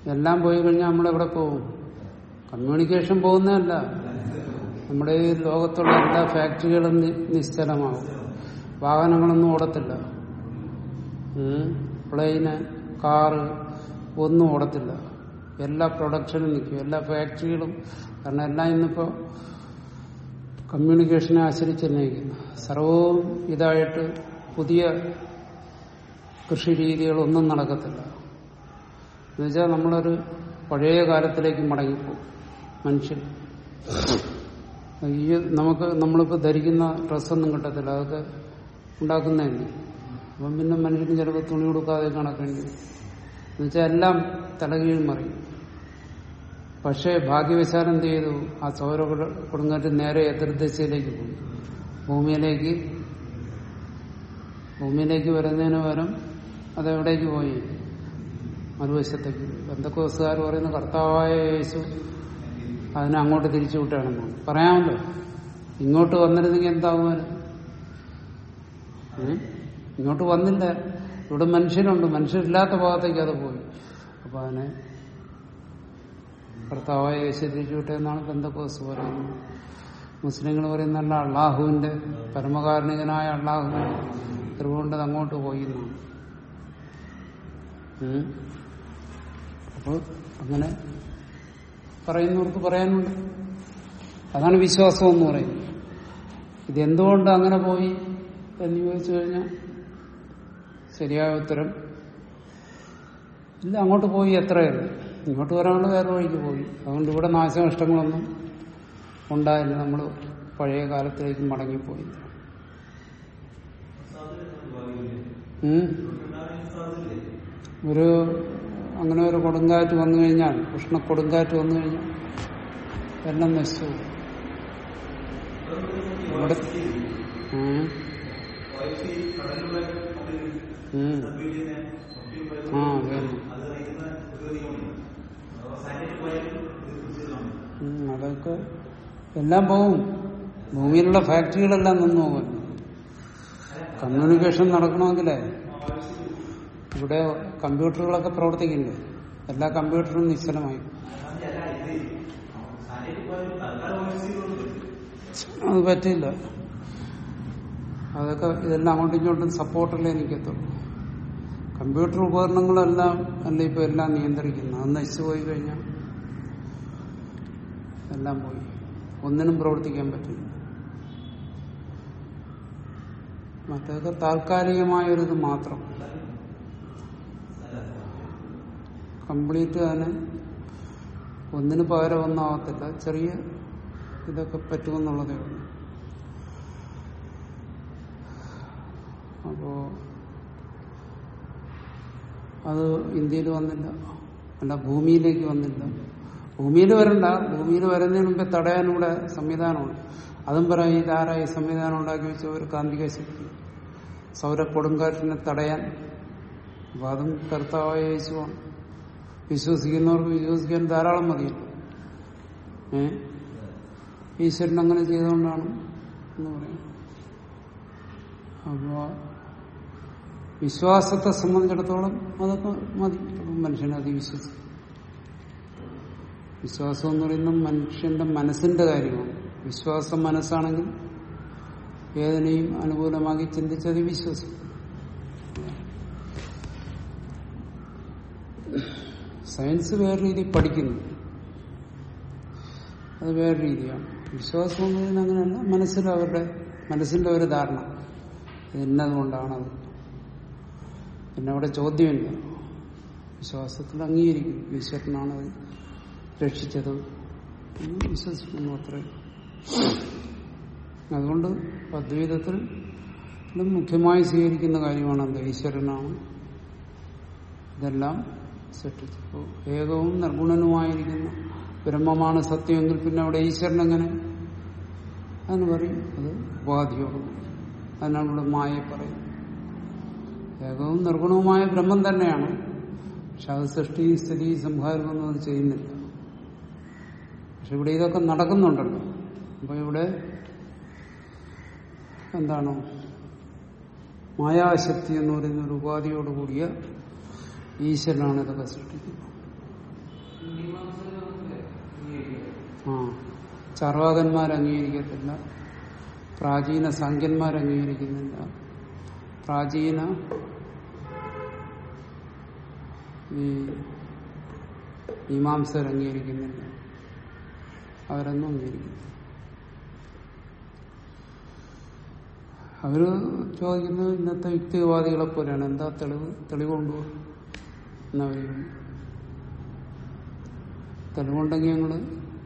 എല്ലാം പോയി കഴിഞ്ഞാൽ നമ്മളെവിടെ പോകും കമ്മ്യൂണിക്കേഷൻ പോകുന്നതല്ല നമ്മുടെ ഈ ലോകത്തുള്ള എല്ലാ ഫാക്ടറികളും നി- നിശ്ചലമാകും വാഹനങ്ങളൊന്നും ഓടത്തില്ല ഉം. പ്ലെയിന് കാറ് ഒന്നും ഓടത്തില്ല എല്ലാ പ്രൊഡക്ഷനും നിൽക്കും എല്ലാ ഫാക്ടറികളും കാരണം എല്ലാം ഇന്നിപ്പോ കമ്മ്യൂണിക്കേഷനെ ആശ്രയിച്ച് തന്നെയിരിക്കുന്നു സർവവും ഇതായിട്ട് പുതിയ കൃഷി രീതികളൊന്നും നടക്കത്തില്ല എന്നുവെച്ചാൽ നമ്മളൊരു പഴയ കാലത്തിലേക്ക് മടങ്ങിപ്പോകും മനുഷ്യൻ ഈ നമുക്ക് നമ്മളിപ്പോൾ ധരിക്കുന്ന ഡ്രസ്സൊന്നും കിട്ടത്തില്ല അതൊക്കെ ഉണ്ടാക്കുന്നതന്നെ അപ്പം പിന്നെ മനുഷ്യന് ചിലപ്പോൾ തുണി കൊടുക്കാതെ നടക്കേണ്ടി വരും. എന്നുവെച്ചാൽ എല്ലാം തലകീഴ് മറിയും പക്ഷേ ഭാഗ്യവശാൽ എന്ത് ചെയ്തു ആ സൗര കൊടു- കൊടുങ്കാറ്റ് നേരെ എതിർദിശയിലേക്ക് പോയി ഭൂമിയിലേക്ക് ഭൂമിയിലേക്ക് വരുന്നതിന് പകരം അതെവിടേക്ക് പോയി മറുവശത്തേക്ക് ബന്ധക്കോസുകാർ പറയുന്ന കർത്താവായ യേശു അതിനെ അങ്ങോട്ട് തിരിച്ചു വിട്ടാണെന്നാണ് പറയാമല്ലോ ഇങ്ങോട്ട് വന്നിരുന്നെങ്കിൽ എന്താകുമായിരുന്നു ഏ? ഇങ്ങോട്ട് വന്നില്ല ഇവിടെ മനുഷ്യരുണ്ട് മനുഷ്യരില്ലാത്ത ഭാഗത്തേക്ക് അത് പോയി അപ്പൊ അതിനെ കർത്താവായ യേശു തിരിച്ചു വിട്ടെന്നാണ് ബന്ധക്കോസ് പറയുന്നത് മുസ്ലിങ്ങൾ പറയുന്നല്ല അള്ളാഹുവിന്റെ പരമകാരുണികനായ അള്ളാഹുവിന്റെ കൃപകൊണ്ട് അത് അങ്ങോട്ട് പോയി എന്നാണ് ഉം. അപ്പോൾ അങ്ങനെ പറയുന്നവർക്ക് പറയാനുണ്ട് അതാണ് വിശ്വാസം എന്ന് പറയുന്നത് ഇതെന്തുകൊണ്ട് അങ്ങനെ പോയി എന്ന് ചോദിച്ചു കഴിഞ്ഞാൽ ശരിയായ ഉത്തരം ഇല്ല അങ്ങോട്ട് പോയി എത്രയല്ല ഇങ്ങോട്ട് വരാനുള്ള വേറെ വഴിക്ക് പോയി അതുകൊണ്ട് ഇവിടെ നാശനഷ്ടങ്ങളൊന്നും ഉണ്ടായില്ല നമ്മൾ പഴയ കാലത്തിലേക്ക് മടങ്ങിപ്പോയി ഉം. ഒരു അങ്ങനെ ഒരു കൊടുങ്കാറ്റ് വന്നു കഴിഞ്ഞാൽ ഉഷ്ണ കൊടുങ്കാറ്റ് വന്നു കഴിഞ്ഞാൽ എല്ലാം നശിച്ചു പോകും. ഇവിടെ ഉം. ഉം. ആ അതെ ഉം, അതൊക്കെ എല്ലാം പോകും ഭൂമിയിലുള്ള ഫാക്ടറികളെല്ലാം നിന്നു പോകും കമ്മ്യൂണിക്കേഷൻ നടക്കണമെങ്കിലേ ഇവിടെ കമ്പ്യൂട്ടറുകളൊക്കെ പ്രവർത്തിക്കില്ലേ എല്ലാ കമ്പ്യൂട്ടറും നിശ്ചലമായി അത് പറ്റില്ല അതൊക്കെ ഇതെല്ലാം അങ്ങോട്ടും ഇങ്ങോട്ടും സപ്പോർട്ടല്ലേ നിൽക്കത്തുള്ളൂ കമ്പ്യൂട്ടർ ഉപകരണങ്ങളെല്ലാം അല്ല ഇപ്പൊ എല്ലാം നിയന്ത്രിക്കുന്നത് അത് നശിച്ചു പോയി കഴിഞ്ഞാൽ എല്ലാം പോയി ഒന്നിനും പ്രവർത്തിക്കാൻ പറ്റില്ല മറ്റൊക്കെ താൽക്കാലികമായൊരിത് മാത്രം കംപ്ലീറ്റ് തന്നെ ഒന്നിന് പകരം ഒന്നാവത്തില്ല ചെറിയ ഇതൊക്കെ പറ്റുമെന്നുള്ളതേ ഉള്ളൂ അപ്പോ അത് ഇന്ത്യയിൽ വന്നില്ല അല്ല ഭൂമിയിലേക്ക് വന്നില്ല ഭൂമിയിൽ വരണ്ട ഭൂമിയിൽ വരുന്നതിന് മുമ്പേ തടയാനുള്ള സംവിധാനമുണ്ട് അതും പറയും ഇതാരാ ഈ സംവിധാനം ഉണ്ടാക്കി വെച്ച ഒരു കാന്തിക ശക്തി സൗര കൊടുങ്കാറ്റിനെ തടയാൻ അപ്പൊ അതും കർത്താവായ യേശുവാണ് വിശ്വസിക്കുന്നവർക്ക് വിശ്വസിക്കാൻ ധാരാളം മതിയല്ലോ ഏ ഈശ്വരൻ അങ്ങനെ ചെയ്തുകൊണ്ടാണ് എന്ന് പറയും അപ്പോ വിശ്വാസത്തെ സംബന്ധിച്ചിടത്തോളം അതൊക്കെ മതി അപ്പം മനുഷ്യനെ അത് വിശ്വസിക്കും വിശ്വാസം എന്ന് പറയുന്നത് മനുഷ്യന്റെ മനസ്സിന്റെ കാര്യമാണ് വിശ്വാസം മനസ്സാണെങ്കിൽ ഏതിനെയും അനുകൂലമാക്കി ചിന്തിച്ചത് വിശ്വസിക്കും സയൻസ് വേറെ രീതിയിൽ പഠിക്കുന്നു അത് വേറെ രീതിയാണ് വിശ്വാസം എന്ന് പറയുന്നത് അങ്ങനെയല്ല മനസ്സിൽ അവരുടെ മനസ്സിന്റെ ഒരു ധാരണ ഇത് ഇന്നതുകൊണ്ടാണത് പിന്നെ അവിടെ ചോദ്യമില്ല വിശ്വാസത്തിൽ അംഗീകരിക്കും ഈശ്വരനാണ് അത് രക്ഷിച്ചത് എന്ന് വിശ്വസിക്കുന്നു അത്രയും അതുകൊണ്ട് അദ്വൈതത്തിൽ ഇത് മുഖ്യമായി സ്വീകരിക്കുന്ന കാര്യമാണ് എന്ത് ഈശ്വരനാണ് ഇതെല്ലാം സൃഷ്ടിച്ചപ്പോൾ ഏകവും നിർഗുണനുമായിരിക്കുന്ന ബ്രഹ്മമാണ് സത്യമെങ്കിൽ പിന്നെ അവിടെ ഈശ്വരൻ എങ്ങനെ അതിന് പറയും അത് ഉപാധിയോട് അതിനാണ് ഇവിടെ മായ പറയും ഏകവും നിർഗുണവുമായ ബ്രഹ്മം തന്നെയാണ് പക്ഷെ അത് സൃഷ്ടി സ്ഥിതി സംഹാരമൊന്നും അത് ചെയ്യുന്നില്ല പക്ഷെ ഇവിടെ ഇതൊക്കെ നടക്കുന്നുണ്ടല്ലോ അപ്പൊ ഇവിടെ എന്താണ് മായാശക്തി എന്ന് പറയുന്ന ഒരു ഉപാധിയോടുകൂടിയ ഈശ്വരനാണ് ഇതൊക്കെ സൃഷ്ടിക്കുന്നത് ആ ചർവാകന്മാർ അംഗീകരിക്കത്തില്ല പ്രാചീന സാഖ്യന്മാർ അംഗീകരിക്കുന്നില്ല പ്രാചീന ഈ മീമാംസർ അംഗീകരിക്കുന്നില്ല അവരൊന്നും അംഗീകരിക്കുന്നു അവര് ചോദിക്കുന്നത് ഇന്നത്തെ യുക്തിവാദികളെ പോലെയാണ് എന്താ തെളിവ് തെളിവുണ്ടോ എന്നവർ തെളിവുണ്ടെങ്കിൽ ഞങ്ങള്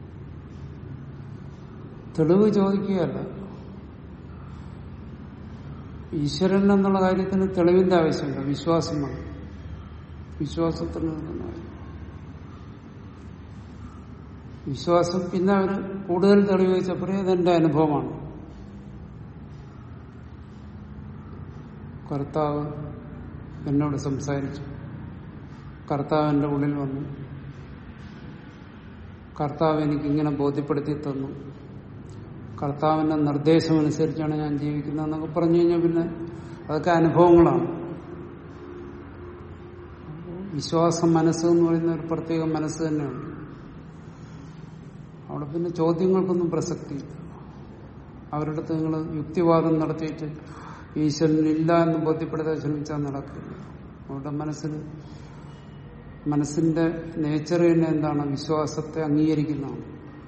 തെളിവ് ചോദിക്കുകയല്ല ഈശ്വരൻ എന്നുള്ള കാര്യത്തിന് തെളിവിന്റെ ആവശ്യമില്ല വിശ്വാസം വേണം വിശ്വാസത്തിൽ നിൽക്കുന്ന കാര്യം വിശ്വാസം പിന്നെ അവര് കൂടുതൽ തെളിവ് വെച്ചപ്പോഴേ അതെന്റെ അനുഭവമാണ് കർത്താവ് എന്നോട് സംസാരിച്ചു കർത്താവ് എന്റെ ഉള്ളിൽ വന്നു കർത്താവ് എനിക്ക് ഇങ്ങനെ ബോധ്യപ്പെടുത്തി തന്നു കർത്താവിന്റെ നിർദ്ദേശമനുസരിച്ചാണ് ഞാൻ ജീവിക്കുന്നത് എന്നൊക്കെ പറഞ്ഞു കഴിഞ്ഞാൽ പിന്നെ അതൊക്കെ അനുഭവങ്ങളാണ് വിശ്വാസം മനസ്സ് എന്ന് പറയുന്ന ഒരു പ്രത്യേക മനസ്സ് തന്നെയാണ് അവിടെ പിന്നെ ചോദ്യങ്ങൾക്കൊന്നും പ്രസക്തിയില്ല അവരുടെ അടുത്ത് നിങ്ങൾ യുക്തിവാദം നടത്തിയിട്ട് ഈശ്വരനില്ല എന്ന് ബോധ്യപ്പെടുത്താൻ ശ്രമിച്ചാൽ നടക്കില്ല അവരുടെ മനസ്സിന് മനസ്സിന്റെ നേച്ചർ തന്നെ എന്താണ് വിശ്വാസത്തെ അംഗീകരിക്കുന്നതാണ്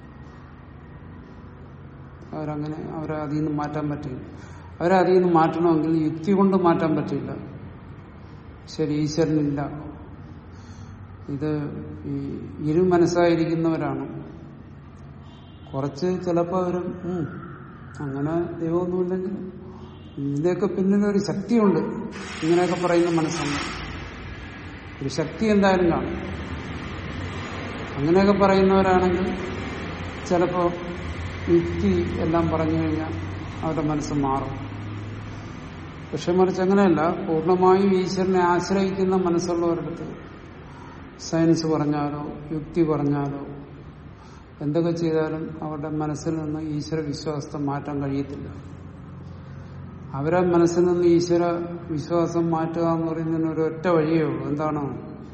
അവരങ്ങനെ അവരെ അതിൽ നിന്ന് മാറ്റാൻ പറ്റില്ല അവരെ അതിൽ നിന്ന് മാറ്റണമെങ്കിൽ യുക്തി കൊണ്ട് മാറ്റാൻ പറ്റില്ല ശരി ഈശ്വരനില്ല ഇത് ഈ ഇരു മനസ്സായിരിക്കുന്നവരാണ് കുറച്ച് ചിലപ്പോൾ അവരും ഉം, അങ്ങനെ ദൈവമൊന്നുമില്ലെങ്കിൽ ഇതിന്റെയൊക്കെ പിന്നിലൊരു ശക്തിയുണ്ട് ഇങ്ങനെയൊക്കെ പറയുന്ന മനസ്സുണ്ട് ഒരു ശക്തി എന്തായാലും കാണും അങ്ങനെയൊക്കെ പറയുന്നവരാണെങ്കിൽ ചിലപ്പോ യുക്തി എല്ലാം പറഞ്ഞു കഴിഞ്ഞാൽ അവരുടെ മനസ്സ് മാറും പക്ഷെ മറിച്ച് അങ്ങനെയല്ല പൂർണ്ണമായും ഈശ്വരനെ ആശ്രയിക്കുന്ന മനസ്സുള്ളവരടുത്ത് സയൻസ് പറഞ്ഞാലോ യുക്തി പറഞ്ഞാലോ എന്തൊക്കെ ചെയ്താലും അവരുടെ മനസ്സിൽ നിന്ന് ഈശ്വര വിശ്വാസത്തെ മാറ്റാൻ കഴിയത്തില്ല അവരെ മനസ്സിൽ നിന്ന് ഈശ്വര വിശ്വാസം മാറ്റുക എന്ന് പറയുന്നതിന് ഒരു ഒറ്റ വഴിയേ ഉള്ളൂ എന്താണ്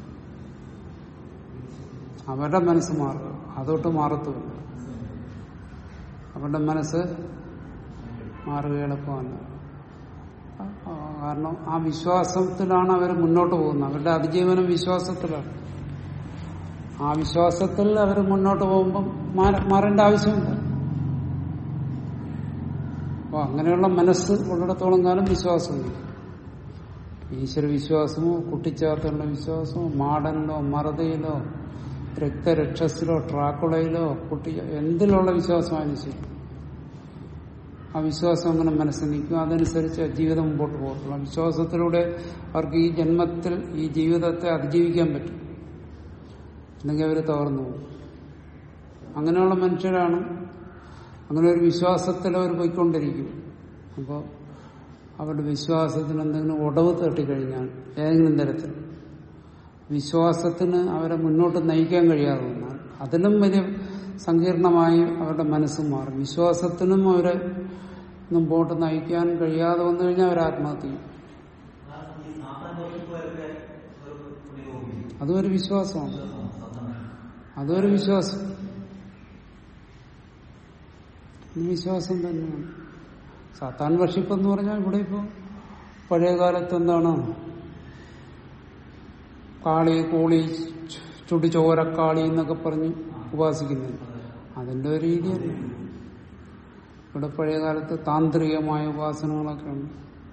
അവരുടെ മനസ്സ് മാറുക അതൊട്ട് മാറത്തുമില്ല അവരുടെ മനസ്സ് മാറുക എളുപ്പമല്ല ആ, കാരണം ആ വിശ്വാസത്തിലാണ് അവർ മുന്നോട്ട് പോകുന്നത് അവരുടെ അതിജീവനം വിശ്വാസത്തിലാണ് ആ വിശ്വാസത്തിൽ അവർ മുന്നോട്ട് പോകുമ്പം മാറ- മാറേണ്ട ആവശ്യമില്ല അപ്പൊ അങ്ങനെയുള്ള മനസ്സ് ഉള്ളിടത്തോളം കാലം വിശ്വാസമുണ്ട് ഈശ്വര വിശ്വാസമോ കുട്ടിച്ചാത്തങ്ങളുടെ വിശ്വാസമോ മാടനിലോ മറതയിലോ രക്തരക്ഷസിലോ ട്രാക്കുളയിലോ കുട്ടി എന്തിലുള്ള വിശ്വാസമായാലും ശരി ആ വിശ്വാസം അങ്ങനെ മനസ്സിൽ നിൽക്കും അതനുസരിച്ച് ജീവിതം മുമ്പോട്ട് പോകത്തുള്ളൂ ആ വിശ്വാസത്തിലൂടെ അവർക്ക് ഈ ജന്മത്തിൽ ഈ ജീവിതത്തെ അതിജീവിക്കാൻ പറ്റും അല്ലെങ്കിൽ അവർ തകർന്നു പോകും അങ്ങനെയുള്ള മനുഷ്യരാണ് അങ്ങനെ ഒരു വിശ്വാസത്തിൽ അവർ പോയിക്കൊണ്ടിരിക്കും അപ്പോൾ അവരുടെ വിശ്വാസത്തിന് എന്തെങ്കിലും ഉടവ് തട്ടിക്കഴിഞ്ഞാൽ ഏതെങ്കിലും തരത്തിൽ വിശ്വാസത്തിന് അവരെ മുന്നോട്ട് നയിക്കാൻ കഴിയാതെ വന്നാൽ അതിലും വലിയ സങ്കീർണമായി അവരുടെ മനസ്സ് മാറും വിശ്വാസത്തിനും അവരെ മുമ്പോട്ട് നയിക്കാൻ കഴിയാതെ വന്നു കഴിഞ്ഞാൽ അവർ ആത്മഹത്യ ചെയ്യും അതും ഒരു വിശ്വാസമാണ് അതൊരു വിശ്വാസം ഈ വിശ്വാസം തന്നെയാണ് സാത്താൻ വർഷിപ്പ് എന്ന് പറഞ്ഞാൽ ഇവിടെ ഇപ്പോ പഴയ കാലത്ത് എന്താണ് കാളി കൂളി ചുടിച്ചോരക്കാളി എന്നൊക്കെ പറഞ്ഞ് ഉപാസിക്കുന്നത് അതിന്റെ ഒരു രീതി തന്നെ ഇവിടെ പഴയ കാലത്ത് താന്ത്രികമായ ഉപാസനകളൊക്കെ ഉണ്ട്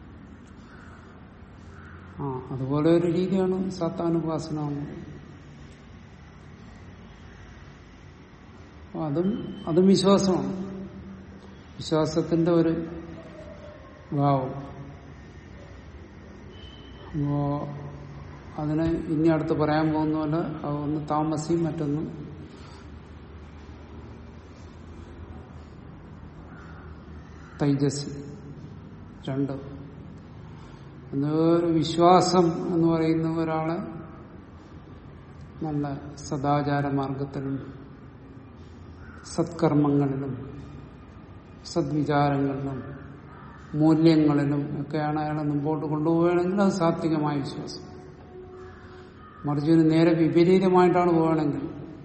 ആ അതുപോലെ ഒരു രീതിയാണ് സാത്താൻ ഉപാസന എന്നുള്ളത്. അപ്പൊ അതും അതും വിശ്വാസമാണ് വിശ്വാസത്തിന്റെ ഒരു ഭാവം അപ്പോ അതിന് ഇനി അടുത്ത് പറയാൻ പോകുന്ന പോലെ അത് ഒന്ന് താമസി മറ്റൊന്ന് തൈജസ് രണ്ട് എന്നൊരു വിശ്വാസം എന്ന് പറയുന്ന ഒരാളെ നല്ല സദാചാര മാർഗത്തിലും സത്കർമ്മങ്ങളിലും സദ്വിചാരങ്ങളിലും മൂല്യങ്ങളിലും ഒക്കെയാണ് അയാളെ മുമ്പോട്ട് കൊണ്ടുപോവുകയാണെങ്കിൽ അത് സാത്വികമായ വിശ്വാസം മറിച്ച് ഒരു നേരെ വിപരീതമായിട്ടാണ് പോവുകയാണെങ്കിൽ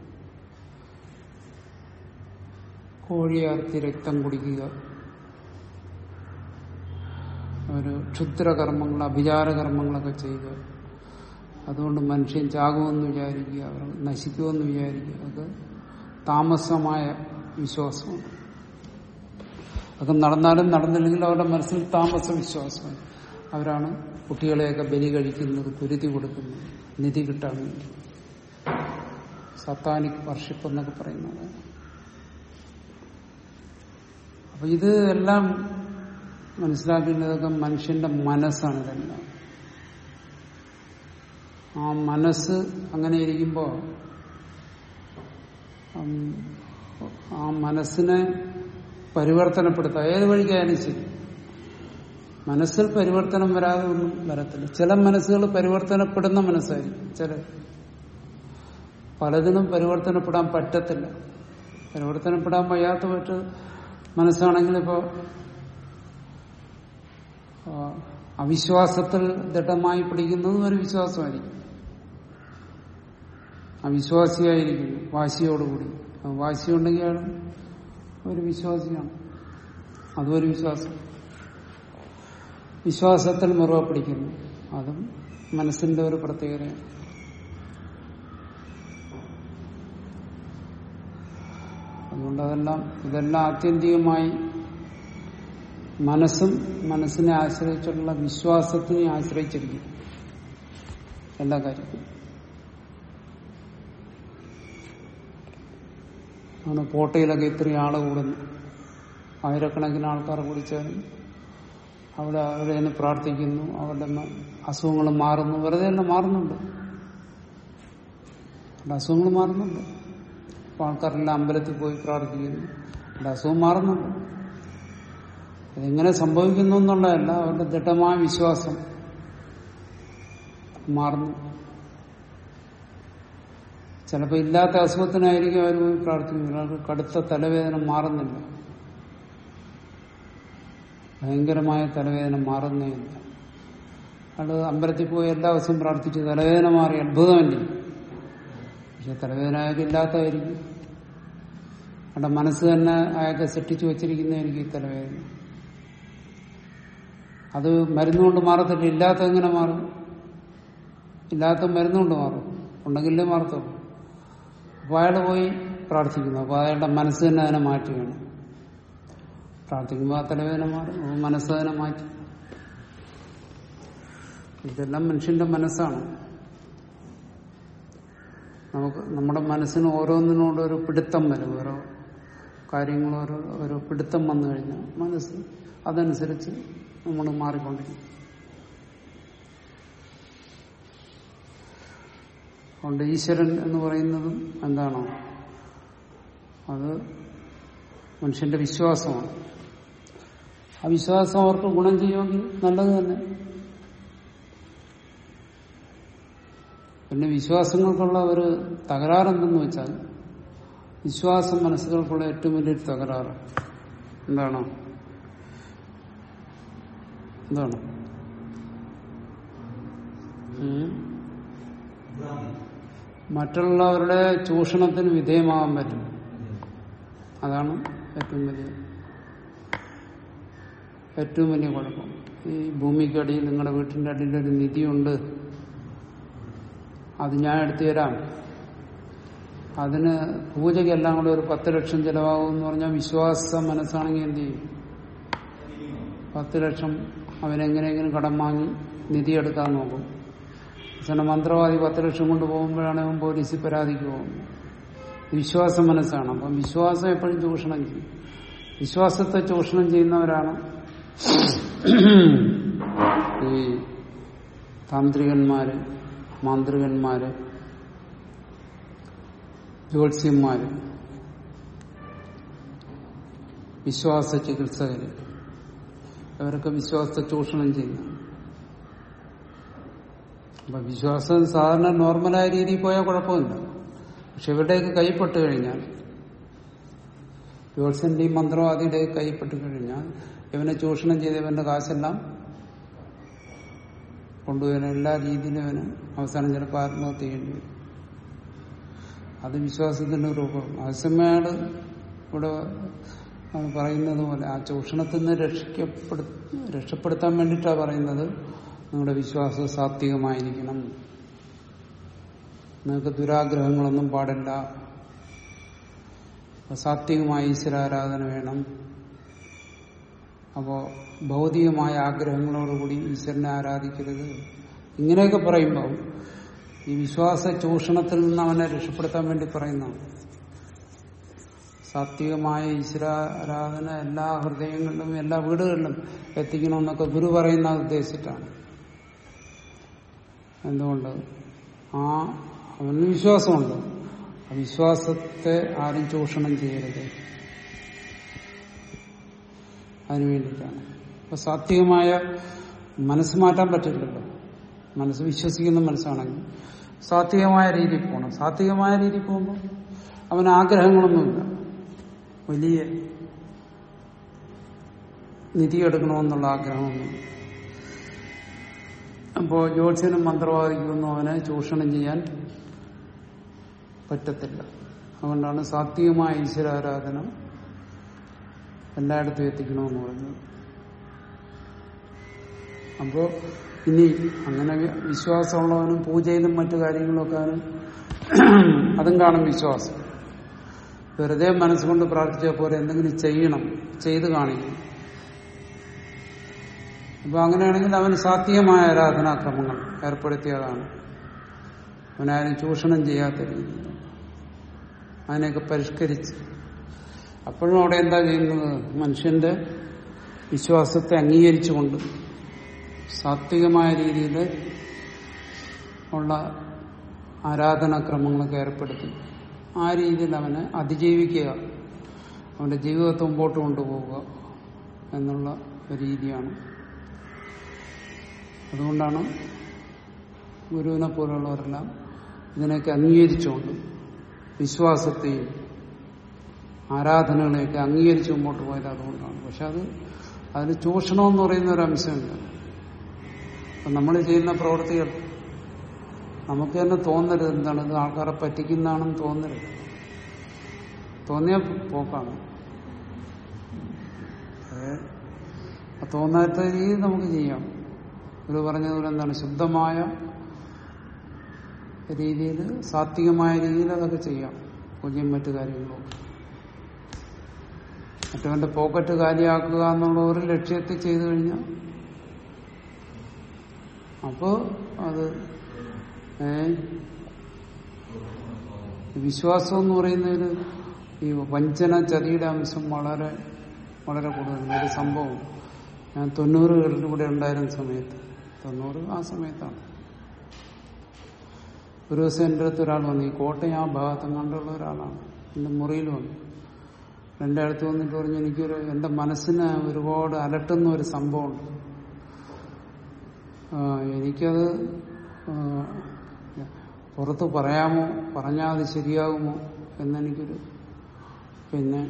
കോഴിയെ അറുത്തി രക്തം കുടിക്കുക ഒരു ക്ഷുദ്രകർമ്മങ്ങൾ അഭിചാരകർമ്മങ്ങളൊക്കെ ചെയ്യുക അതുകൊണ്ട് മനുഷ്യൻ ചാകുമെന്ന് വിചാരിക്കുക അവർ നശിക്കുമെന്ന് വിചാരിക്കുക അത് താമസമായ വിശ്വാസമാണ് അതൊക്കെ നടന്നാലും നടന്നില്ലെങ്കിലും അവരുടെ മനസ്സിൽ താമസ വിശ്വാസമാണ് അവരാണ് കുട്ടികളെയൊക്കെ ബലി കഴിക്കുന്നത് കുരുതി കൊടുക്കുന്നത് നിധി കിട്ടാൻ വേണ്ടി സത്താനിക് വർഷിപ്പ് എന്നൊക്കെ പറയുന്നത് അപ്പൊ ഇത് എല്ലാം മനസ്സിലാക്കേണ്ടതൊക്കെ മനുഷ്യന്റെ മനസ്സാണ് ഇതെല്ലാം ആ മനസ്സ് അങ്ങനെ ഇരിക്കുമ്പോൾ ആ മനസ്സിനെ പരിവർത്തനപ്പെടുത്താം ഏത് വഴിക്കായാലും ശരി മനസ്സിൽ പരിവർത്തനം വരാതെ ഒന്നും വരത്തില്ല ചില മനസ്സുകൾ പരിവർത്തനപ്പെടുന്ന മനസ്സായിരിക്കും ചില പലതിനും പരിവർത്തനപ്പെടാൻ പറ്റത്തില്ല പരിവർത്തനപ്പെടാൻ വയ്യാത്ത പറ്റ മനസ്സാണെങ്കിൽ ഇപ്പോ അവിശ്വാസത്തിൽ ദൃഢമായി പിടിക്കുന്നതും ഒരു വിശ്വാസമായിരിക്കും അവിശ്വാസിയായിരിക്കുന്നു വാശിയോടുകൂടി വാശിയുണ്ടെങ്കിൽ അയാൾ ഒരു വിശ്വാസിയാണ് അതും ഒരു വിശ്വാസം വിശ്വാസത്തിൽ മുറുകെ പിടിക്കുന്നു അതും മനസ്സിന്റെ ഒരു പ്രത്യേകതയാണ് അതുകൊണ്ട് അതെല്ലാം ഇതെല്ലാം ആത്യന്തികമായി മനസ്സും മനസ്സിനെ ആശ്രയിച്ചുള്ള വിശ്വാസത്തിനെ ആശ്രയിച്ചിരിക്കും എല്ലാ കാര്യത്തിലും ആണ് പോട്ടയിലൊക്കെ ഇത്രയും ആള് കൂടുന്നു ആയിരക്കണക്കിന് ആൾക്കാർ കുടിച്ചാലും അവിടെ അവരെ തന്നെ പ്രാർത്ഥിക്കുന്നു അവരുടെ അസുഖങ്ങൾ മാറുന്നു വെറുതെ തന്നെ മാറുന്നുണ്ട് അവരുടെ അസുഖങ്ങൾ മാറുന്നുണ്ട് അപ്പൊ ആൾക്കാരെല്ലാം അമ്പലത്തിൽ പോയി പ്രാർത്ഥിക്കുന്നു അവരുടെ അസുഖം മാറുന്നുണ്ട് അതെങ്ങനെ സംഭവിക്കുന്നു എന്നുള്ളതല്ല അവരുടെ ദൃഢമായ വിശ്വാസം മാറുന്നു ചിലപ്പോൾ ഇല്ലാത്ത അസുഖത്തിനായിരിക്കും അവർ പോയി പ്രാർത്ഥിക്കുന്നത് ഒരാൾക്ക് കടുത്ത തലവേദന മാറുന്നില്ല ഭയങ്കരമായ തലവേദന മാറുന്നേയില്ല അയാള് അമ്പലത്തിൽ പോയി എല്ലാ ദിവസവും പ്രാർത്ഥിച്ചു തലവേദന മാറി അത്ഭുതമല്ലേ പക്ഷെ തലവേദന അയാൾക്ക് ഇല്ലാത്തതായിരിക്കും അയാളുടെ മനസ്സ് തന്നെ അയാൾക്ക് സൃഷ്ടിച്ചു വെച്ചിരിക്കുന്നതായിരിക്കും ഈ തലവേദന അത് മരുന്നുകൊണ്ട് മാറത്തില്ല ഇല്ലാത്ത എങ്ങനെ മാറും ഇല്ലാത്ത മരുന്നുകൊണ്ട് മാറും ഉണ്ടെങ്കിലേ മാറത്തുള്ളൂ അപ്പോൾ അയാൾ പോയി പ്രാർത്ഥിക്കുന്നു അപ്പോൾ അയാളുടെ മനസ്സ് തന്നെ അതിനെ മാറ്റുകയാണ് പ്രാർത്ഥിക്കുമ്പോൾ ആ തലവേദന മാറും അപ്പോൾ മനസ്സ് അതിനെ മാറ്റി ഇതെല്ലാം മനുഷ്യന്റെ മനസ്സാണ് നമുക്ക് നമ്മുടെ മനസ്സിന് ഓരോന്നിനോട് ഒരു പിടുത്തം വരും ഓരോ കാര്യങ്ങൾ ഓരോ ഒരു പിടുത്തം വന്നു കഴിഞ്ഞാൽ മനസ്സ് അതനുസരിച്ച് നമ്മൾ മാറിക്കൊണ്ടിരിക്കും അതുകൊണ്ട് ഈശ്വരൻ എന്ന് പറയുന്നതും എന്താണോ അത് മനുഷ്യന്റെ വിശ്വാസമാണ് ആ വിശ്വാസം അവർക്ക് ഗുണം ചെയ്യുമെങ്കിൽ നല്ലത് തന്നെ പിന്നെ വിശ്വാസങ്ങൾക്കുള്ള ഒരു തകരാറെന്തെന്ന് വെച്ചാൽ വിശ്വാസം മനസ്സുകൾക്കുള്ള ഏറ്റവും വലിയൊരു തകരാറ് എന്താണ് എന്താണ് ഉം. മറ്റുള്ളവരുടെ ചൂഷണത്തിന് വിധേയമാകാൻ പറ്റും അതാണ് ഏറ്റവും വലിയ ഏറ്റവും വലിയ കുഴപ്പം ഈ ഭൂമിക്കടിയിൽ നിങ്ങളുടെ വീട്ടിന്റെ അടിയിൽ ഒരു നിധിയുണ്ട് അത് ഞാൻ എടുത്തു തരാം അതിന് പൂജയ്ക്കെല്ലാം കൂടെ ഒരു പത്ത് ലക്ഷം ചെലവാകും എന്ന് പറഞ്ഞാൽ വിശ്വാസ മനസ്സാണെങ്കിൽ എന്ത് ചെയ്യും പത്ത് ലക്ഷം അവനെങ്ങനെയെങ്കിലും കടം വാങ്ങി നിധി എടുക്കാൻ നോക്കും ചില മന്ത്രവാദി പത്ത് ലക്ഷം കൊണ്ട് പോകുമ്പോഴാണ് അവൻ പോലീസിൽ പരാതിക്ക് പോകുന്നത് വിശ്വാസ മനസ്സാണ് അപ്പം വിശ്വാസം എപ്പോഴും ചൂഷണം ചെയ്യും വിശ്വാസത്തെ ചൂഷണം ചെയ്യുന്നവരാണ് ഈ താന്ത്രികന്മാര് മാന്ത്രികന്മാര് ജ്യോത്സ്യന്മാര് വിശ്വാസ ചികിത്സകര് അവരൊക്കെ വിശ്വാസത്തെ ചൂഷണം ചെയ്യുന്നു അപ്പൊ വിശ്വാസം സാധാരണ നോർമലായ രീതിയിൽ പോയാൽ കുഴപ്പമില്ല പക്ഷെ ഇവരുടെയൊക്കെ കൈപ്പെട്ട് കഴിഞ്ഞാൽ ജ്യോത്സ്യന്റെയും മന്ത്രവാദിയുടെ കൈപ്പെട്ട് കഴിഞ്ഞാൽ ഇവനെ ചൂഷണം ചെയ്ത് ഇവന്റെ കാശെല്ലാം കൊണ്ടുപോകാൻ എല്ലാ രീതിയിലും ഇവന് അവസാനം ചിലപ്പോൾ ആത്മഹത്യ ചെയ്യേണ്ടി വരും അത് വിശ്വാസത്തിന്റെ രൂപം അതേസമയം ഇവിടെ അത് പറയുന്നത് പോലെ ആ ചൂഷണത്തിൽ നിന്ന് രക്ഷിക്കപ്പെടു രക്ഷപ്പെടുത്താൻ വേണ്ടിയിട്ടാണ് പറയുന്നത് നിങ്ങളുടെ വിശ്വാസം സാത്വികമായിരിക്കണം നിങ്ങൾക്ക് ദുരാഗ്രഹങ്ങളൊന്നും പാടില്ല അപ്പൊ സാത്വികമായ ഈശ്വരാരാധന വേണം അപ്പോ ഭൗതികമായ ആഗ്രഹങ്ങളോടുകൂടി ഈശ്വരനെ ആരാധിക്കരുത് ഇങ്ങനെയൊക്കെ പറയുമ്പോൾ ഈ വിശ്വാസ ചൂഷണത്തിൽ നിന്ന് അവനെ രക്ഷപ്പെടുത്താൻ വേണ്ടി പറയുന്നതാണ് സാത്വികമായ ഈശ്വരാരാധന എല്ലാ ഹൃദയങ്ങളിലും എല്ലാ വീടുകളിലും എത്തിക്കണമെന്നൊക്കെ ഗുരു പറയുന്ന ഉദ്ദേശിച്ചിട്ടാണ് എന്തുകൊണ്ട് ആ അവന് വിശ്വാസമുണ്ട് ആ വിശ്വാസത്തെ ആരും ചൂഷണം ചെയ്യരുത് അതിനു വേണ്ടിയിട്ടാണ് അപ്പൊ സാത്വികമായ മനസ്സ് മാറ്റാൻ പറ്റില്ലല്ലോ മനസ്സ് വിശ്വസിക്കുന്ന മനസ്സാണെങ്കിൽ സാത്വികമായ രീതിയിൽ പോകണം സാത്വികമായ രീതിയിൽ പോകുമ്പോൾ അവന് ആഗ്രഹങ്ങളൊന്നുമില്ല വലിയ നിധി എടുക്കണമെന്നുള്ള ആഗ്രഹമൊന്നും അപ്പോ ജ്യോത്സ്യനും മന്ത്രവാദിക്കൊന്നും അവനെ ചൂഷണം ചെയ്യാൻ പറ്റത്തില്ല അതുകൊണ്ടാണ് സാത്വികമായ ഈശ്വരാരാധന എല്ലായിടത്തും എത്തിക്കണമെന്ന് പറയുന്നത് അപ്പോ ഇനി അങ്ങനെ വിശ്വാസമുള്ളവനും പൂജയിലും മറ്റു കാര്യങ്ങളൊക്കെ അവനും അതും കാണും വിശ്വാസം വെറുതെ മനസ്സുകൊണ്ട് പ്രാർത്ഥിച്ചാൽ പോലെ എന്തെങ്കിലും ചെയ്യണം ചെയ്ത് കാണിക്കണം അപ്പൊ അങ്ങനെയാണെങ്കിൽ അവന് സാത്വികമായ ആരാധനാക്രമങ്ങൾ ഏർപ്പെടുത്തിയതാണ് അവനാരും ചൂഷണം ചെയ്യാത്ത രീതിയിൽ അതിനെയൊക്കെ പരിഷ്കരിച്ച് അപ്പോഴും അവിടെ എന്താ ചെയ്യുന്നത് മനുഷ്യന്റെ വിശ്വാസത്തെ അംഗീകരിച്ചുകൊണ്ട് സാത്വികമായ രീതിയിൽ ഉള്ള ആരാധനാക്രമങ്ങളൊക്കെ ഏർപ്പെടുത്തി ആ രീതിയിൽ അവനെ അതിജീവിക്കുക അവന്റെ ജീവിതത്തെ മുമ്പോട്ട് കൊണ്ടുപോവുക എന്നുള്ള രീതിയാണ് അതുകൊണ്ടാണ് ഗുരുവിനെ പോലുള്ളവരെല്ലാം ഇതിനെയൊക്കെ അംഗീകരിച്ചുകൊണ്ട് വിശ്വാസത്തെയും ആരാധനകളെയൊക്കെ അംഗീകരിച്ച് മുമ്പോട്ട് പോയത് അതുകൊണ്ടാണ് പക്ഷെ അത് അതിന് ചൂഷണം എന്ന് പറയുന്ന ഒരു അംശമുണ്ട് അപ്പൊ നമ്മൾ ചെയ്യുന്ന പ്രവൃത്തികൾ നമുക്ക് തന്നെ തോന്നരുത് എന്താണ് ഇത് ആൾക്കാരെ പറ്റിക്കുന്നതാണെന്ന് തോന്നരുത് തോന്നിയ പോക്കാണ് അത് തോന്നാത്ത രീതി നമുക്ക് ചെയ്യാം ഇത് പറഞ്ഞതുപോലെ എന്താണ് ശുദ്ധമായ രീതിയിൽ സാത്വികമായ രീതിയിൽ അതൊക്കെ ചെയ്യാം പൂജ്യം മറ്റു കാര്യങ്ങളും മറ്റവന്റെ പോക്കറ്റ് കാലിയാക്കുക എന്നുള്ള ഒരു ലക്ഷ്യത്തിൽ ചെയ്തു കഴിഞ്ഞാൽ അപ്പോ അത് ഏ വിശ്വാസം എന്ന് പറയുന്നതിന് ഈ വഞ്ചന ചതിയുടെ അംശം വളരെ വളരെ കൂടുതലാണ് ഒരു സംഭവം ഞാൻ തൊണ്ണൂറുകളിൽ കൂടെ ഉണ്ടായിരുന്ന സമയത്ത് തൊണ്ണൂറ് ആ സമയത്താണ് ഒരു ദിവസം എൻ്റെ അടുത്ത് ഒരാൾ വന്നു ഈ കോട്ടയം ആ ഭാഗത്തും കണ്ടുള്ള ഒരാളാണ് എൻ്റെ മുറിയിൽ വന്നു എൻ്റെ അടുത്ത് വന്നിട്ട് പറഞ്ഞു എനിക്കൊരു എൻ്റെ മനസ്സിന് ഒരുപാട് അലട്ടുന്ന ഒരു സംഭവമുണ്ട് ആ, എനിക്കത് ആ, പുറത്ത് പറയാമോ പറഞ്ഞാൽ അത് ശരിയാകുമോ എന്നെനിക്കൊരു പിന്നെ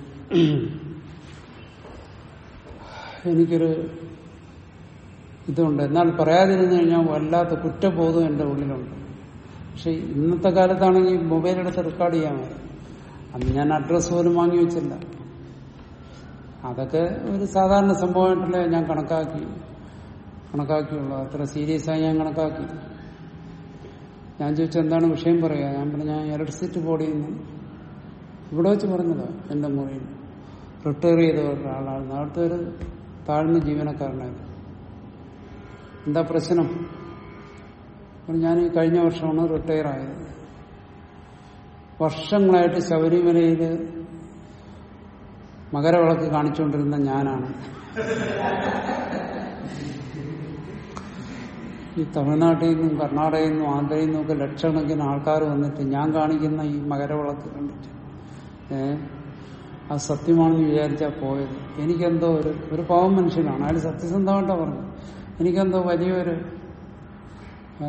എനിക്കൊരു ഇതുണ്ട് എന്നാൽ പറയാതിരുന്നു കഴിഞ്ഞാൽ വല്ലാത്ത കുറ്റബോധം എൻ്റെ ഉള്ളിലുണ്ട് പക്ഷെ ഇന്നത്തെ കാലത്താണെങ്കിൽ മൊബൈൽ എടുത്ത് റെക്കോർഡ് ചെയ്യാൻ മതി അന്ന് ഞാൻ അഡ്രസ്സ് പോലും വാങ്ങി വെച്ചില്ല അതൊക്കെ ഒരു സാധാരണ സംഭവമായിട്ടല്ലേ ഞാൻ കണക്കാക്കി കണക്കാക്കിയുള്ളൂ അത്ര സീരിയസ് ആയി ഞാൻ കണക്കാക്കി ഞാൻ ചോദിച്ചു എന്താണ് വിഷയം പറയുക ഞാൻ പറഞ്ഞു ഞാൻ ഇലക്ട്രിസിറ്റി ബോർഡിൽ നിന്ന് ഇവിടെ വെച്ച് പറഞ്ഞതാ എന്റെ മുറിയിൽ റിട്ടയർ ചെയ്ത ഒരാളാണ് അവിടുത്തെ ഒരു താഴ്ന്ന ജീവനക്കാരനായിരുന്നു എന്താ പ്രശ്നം അപ്പോൾ ഞാൻ ഈ കഴിഞ്ഞ വർഷമാണ് റിട്ടയർ ആയത് വർഷങ്ങളായിട്ട് ശബരിമലയിൽ മകരവിളക്ക് കാണിച്ചുകൊണ്ടിരുന്ന ഞാനാണ് ഈ തമിഴ്നാട്ടിൽ നിന്നും കർണാടകയിൽ നിന്നും ആന്ധ്രയിൽ നിന്നും ഒക്കെ ലക്ഷക്കണക്കിന് ആൾക്കാർ വന്നിട്ട് ഞാൻ കാണിക്കുന്ന ഈ മകരവിളക്ക് കണ്ടിട്ട് ഏ അത് സത്യമാണെന്ന് വിചാരിച്ചാ പോയത് എനിക്കെന്തോ ഒരു ഒരു പാവം മനുഷ്യനാണ് അയാൾ സത്യസന്ധമായിട്ടാ പറഞ്ഞു എനിക്കെന്തോ വലിയൊരു ആ,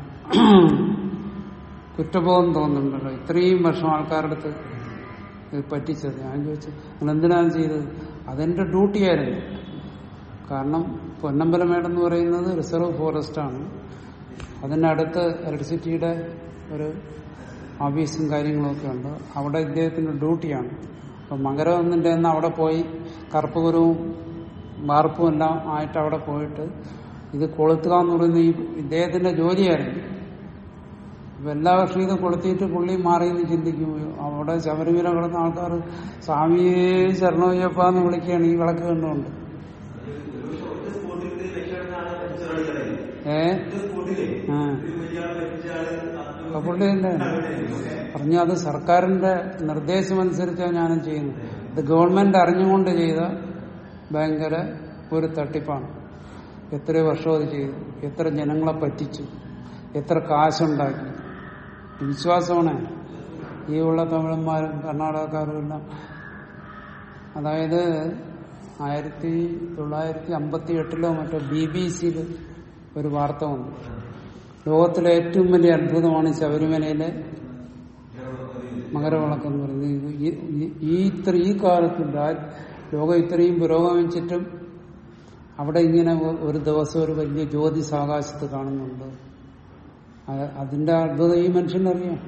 കുറ്റബോധം തോന്നുന്നുണ്ടല്ലോ ഇത്രയും വർഷം ആൾക്കാരുടെ അടുത്ത് ഇത് പറ്റിച്ചത് ഞാൻ ചോദിച്ചു നിങ്ങൾ എന്തിനാണ് ചെയ്തത് അതെന്റെ ഡ്യൂട്ടിയായിരുന്നു കാരണം പൊന്നമ്പലമേട് എന്ന് പറയുന്നത് റിസർവ് ഫോറസ്റ്റ് ആണ് അതിനടുത്ത് ഇലക്ട്രിസിറ്റിയുടെ ഒരു ഓഫീസും കാര്യങ്ങളൊക്കെ ഉണ്ട് അവിടെ ഇദ്ദേഹത്തിന്റെ ഡ്യൂട്ടിയാണ് അപ്പൊ മകരമൊന്നിന്റെ അന്ന് അവിടെ പോയി കറുപ്പ് കുരുവും വാർപ്പും എല്ലാം ആയിട്ട് അവിടെ പോയിട്ട് ഇത് കൊളുത്തുക എന്ന് പറയുന്ന ഈ ഇദ്ദേഹത്തിന്റെ ജോലിയായിരുന്നു അപ്പൊ എല്ലാ വർഷവും ഇത് കൊളുത്തിയിട്ട് പുള്ളി മാറിയെന്ന് ചിന്തിക്കും അവിടെ ശബരിമല കിടന്ന ആൾക്കാർ സ്വാമിയെ ശരണയ്യപ്പ എന്ന് വിളിക്കുകയാണ് ഈ വിളക്ക് കണ്ടുകൊണ്ട് ഏ ആ അപ്പൊ പുള്ളി തന്നെ പറഞ്ഞു അത് സർക്കാരിന്റെ നിർദ്ദേശമനുസരിച്ചാണ് ഞാനും ചെയ്യുന്നത് ഇത് ഗവൺമെന്റ് അറിഞ്ഞുകൊണ്ട് ചെയ്ത ഭയങ്കര ഒരു തട്ടിപ്പാണ് എത്ര വർഷം അത് ചെയ്തു എത്ര ജനങ്ങളെ പറ്റിച്ചു എത്ര കാശുണ്ടാക്കി വിശ്വാസമാണ് ഈ ഉള്ള തമിഴന്മാരും കർണാടകക്കാരും എല്ലാം അതായത് ആയിരത്തി തൊള്ളായിരത്തി അമ്പത്തി എട്ടിലോ മറ്റോ ബി ബി സിയിൽ ഒരു വാർത്ത വന്നു ലോകത്തിലെ ഏറ്റവും വലിയ അത്ഭുതമാണ് ശബരിമലയിലെ മകരവിളക്ക് എന്ന് പറയുന്നത് ഇത് ഈ- ഈ- ഈ ഇത്ര ഈ കാലത്ത് രാ- ലോകം ഇത്രയും പുരോഗമിച്ചിട്ടും അവിടെ ഇങ്ങനെ ഒ- ഒരു ദിവസം ഒരു വലിയ ജ്യോതിസ് ആകാശത്ത് കാണുന്നുണ്ട് അത് അതിന്റെ അത്ഭുതം ഈ മനുഷ്യനറിയാം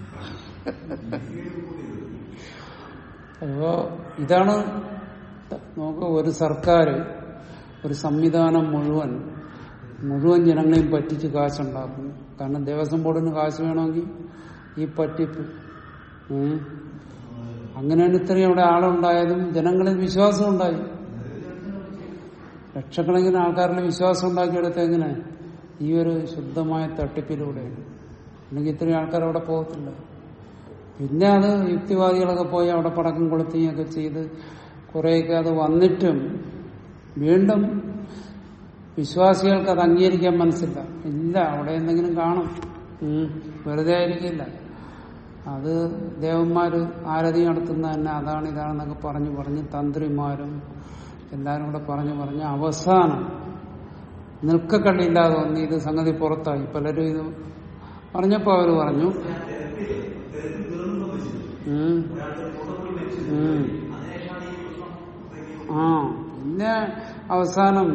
അപ്പോ ഇതാണ് നമുക്ക് ഒരു സർക്കാർ ഒരു സംവിധാനം മുഴുവൻ മുഴുവൻ ജനങ്ങളെയും പറ്റിച്ച് കാശുണ്ടാക്കുന്നു കാരണം ദേവസ്വം ബോർഡിന് കാശ് വേണമെങ്കിൽ ഈ പറ്റിപ്പ് ഉം. അങ്ങനെയാണ് ഇത്രയും അവിടെ ആളുണ്ടായതും ജനങ്ങളിൽ വിശ്വാസം ഉണ്ടായി ലക്ഷക്കണക്കിന് ആൾക്കാരുടെ വിശ്വാസം ഉണ്ടാക്കിയെടുത്ത എങ്ങനെ ഈ ഒരു ശുദ്ധമായ തട്ടിപ്പിലൂടെയാണ് അല്ലെങ്കിൽ ഇത്രയും ആൾക്കാർ അവിടെ പോകത്തില്ല പിന്നെ അത് യുക്തിവാദികളൊക്കെ പോയി അവിടെ പടക്കം കൊളുത്തുകയൊക്കെ ചെയ്ത് കുറേയൊക്കെ അത് വന്നിട്ടും വീണ്ടും വിശ്വാസികൾക്ക് അത് അംഗീകരിക്കാൻ മനസ്സില്ല ഇല്ല അവിടെ എന്തെങ്കിലും കാണും ഉം. വെറുതെ ആയിരിക്കില്ല അത് ദേവന്മാര് ആരതി നടത്തുന്ന തന്നെ അതാണ് ഇതാണെന്നൊക്കെ പറഞ്ഞു പറഞ്ഞ് തന്ത്രിമാരും എല്ലാരും കൂടെ പറഞ്ഞു പറഞ്ഞ് അവസാനം നിൽക്കക്കള്ളിയില്ലാതെ വന്ന് ഇത് സംഗതി പുറത്തായി പലരും ഇത് പറഞ്ഞപ്പോ അവര് പറഞ്ഞു ഉം. ഉം. ആ പിന്നെ അവസാനം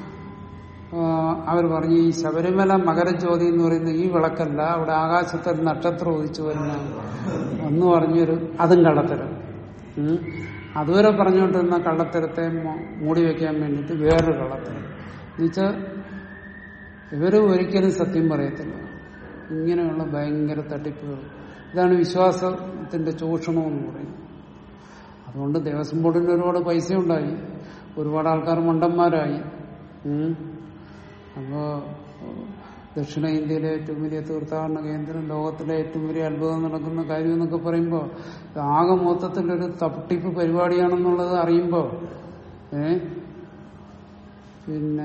അവർ പറഞ്ഞു ഈ ശബരിമല മകരജ്യോതി എന്ന് പറയുന്ന ഈ വിളക്കല്ല അവിടെ ആകാശത്ത് ഒരു നക്ഷത്രം ഉദിച്ചു വരുന്ന എന്ന് പറഞ്ഞൊരു അതും കള്ളത്തരം ഉം. അതുവരെ പറഞ്ഞുകൊണ്ടിരുന്ന കള്ളത്തരത്തെ മൂ- മൂടി വെക്കാൻ വേണ്ടിയിട്ട് വേറൊരു കള്ളത്തരം എന്നുവെച്ചാൽ ഇവര് ഒരിക്കലും സത്യം പറയത്തില്ല ഇങ്ങനെയുള്ള ഭയങ്കര തട്ടിപ്പുകൾ ഇതാണ് വിശ്വാസത്തിന്റെ ചൂഷണം എന്ന് പറയുന്നത് അതുകൊണ്ട് ദേവസ്വം ബോർഡിന് ഒരുപാട് പൈസ ഉണ്ടായി ഒരുപാട് ആൾക്കാർ മണ്ടന്മാരായി ഉം. അപ്പോ ദക്ഷിണേന്ത്യയിലെ ഏറ്റവും വലിയ തീർത്ഥാടന കേന്ദ്രം ലോകത്തിലെ ഏറ്റവും വലിയ അത്ഭുതം നടക്കുന്ന കാര്യം എന്നൊക്കെ പറയുമ്പോൾ ആകെ മൊത്തത്തിലൊരു തട്ടിപ്പ് പരിപാടിയാണെന്നുള്ളത് അറിയുമ്പോൾ ഏ പിന്നെ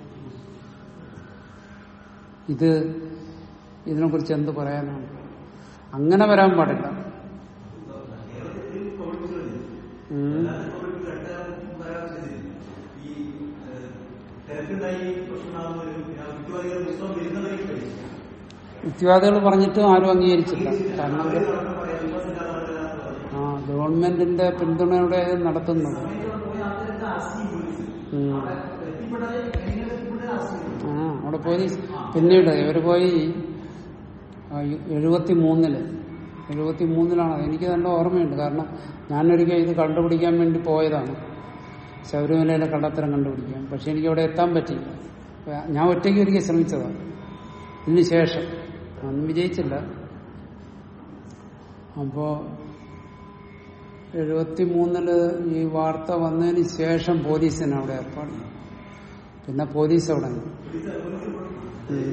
ഇത് ഇതിനെക്കുറിച്ച് എന്ത് പറയാനാണ് അങ്ങനെ വരാൻ പാടില്ല ഉം. യുക്തിവാദികൾ പറഞ്ഞിട്ടും ആരും അംഗീകരിച്ചില്ല കാരണം ഇത് ആ ഗവൺമെന്റിന്റെ പിന്തുണയോടെ ഇത് നടത്തുന്നത് ഉം. ആ അവിടെ പോലീസ് പിന്നീട് ഇവര് പോയി എഴുപത്തി മൂന്നില് എഴുപത്തി മൂന്നിലാണ് എനിക്ക് നല്ല ഓർമ്മയുണ്ട് കാരണം ഞാനൊരിക്കൽ ഇത് കണ്ടുപിടിക്കാൻ വേണ്ടി പോയതാണ് ശബരിമലയിലെ കള്ളത്തരം കണ്ടുപിടിക്കാൻ പക്ഷെ എനിക്ക് അവിടെ എത്താൻ പറ്റിയില്ല അപ്പൊ ഞാൻ ഒറ്റയ്ക്ക് ഒരിക്കൽ ശ്രമിച്ചതാണ് ഇതിന് ശേഷം അന്ന് വിജയിച്ചില്ല അപ്പോ എഴുപത്തി മൂന്നില് ഈ വാർത്ത വന്നതിന് ശേഷം പോലീസിന് അവിടെ ഏർപ്പാട് ചെയ്തു. പിന്നെ പോലീസ് അവിടെ നിന്നു. ഉം.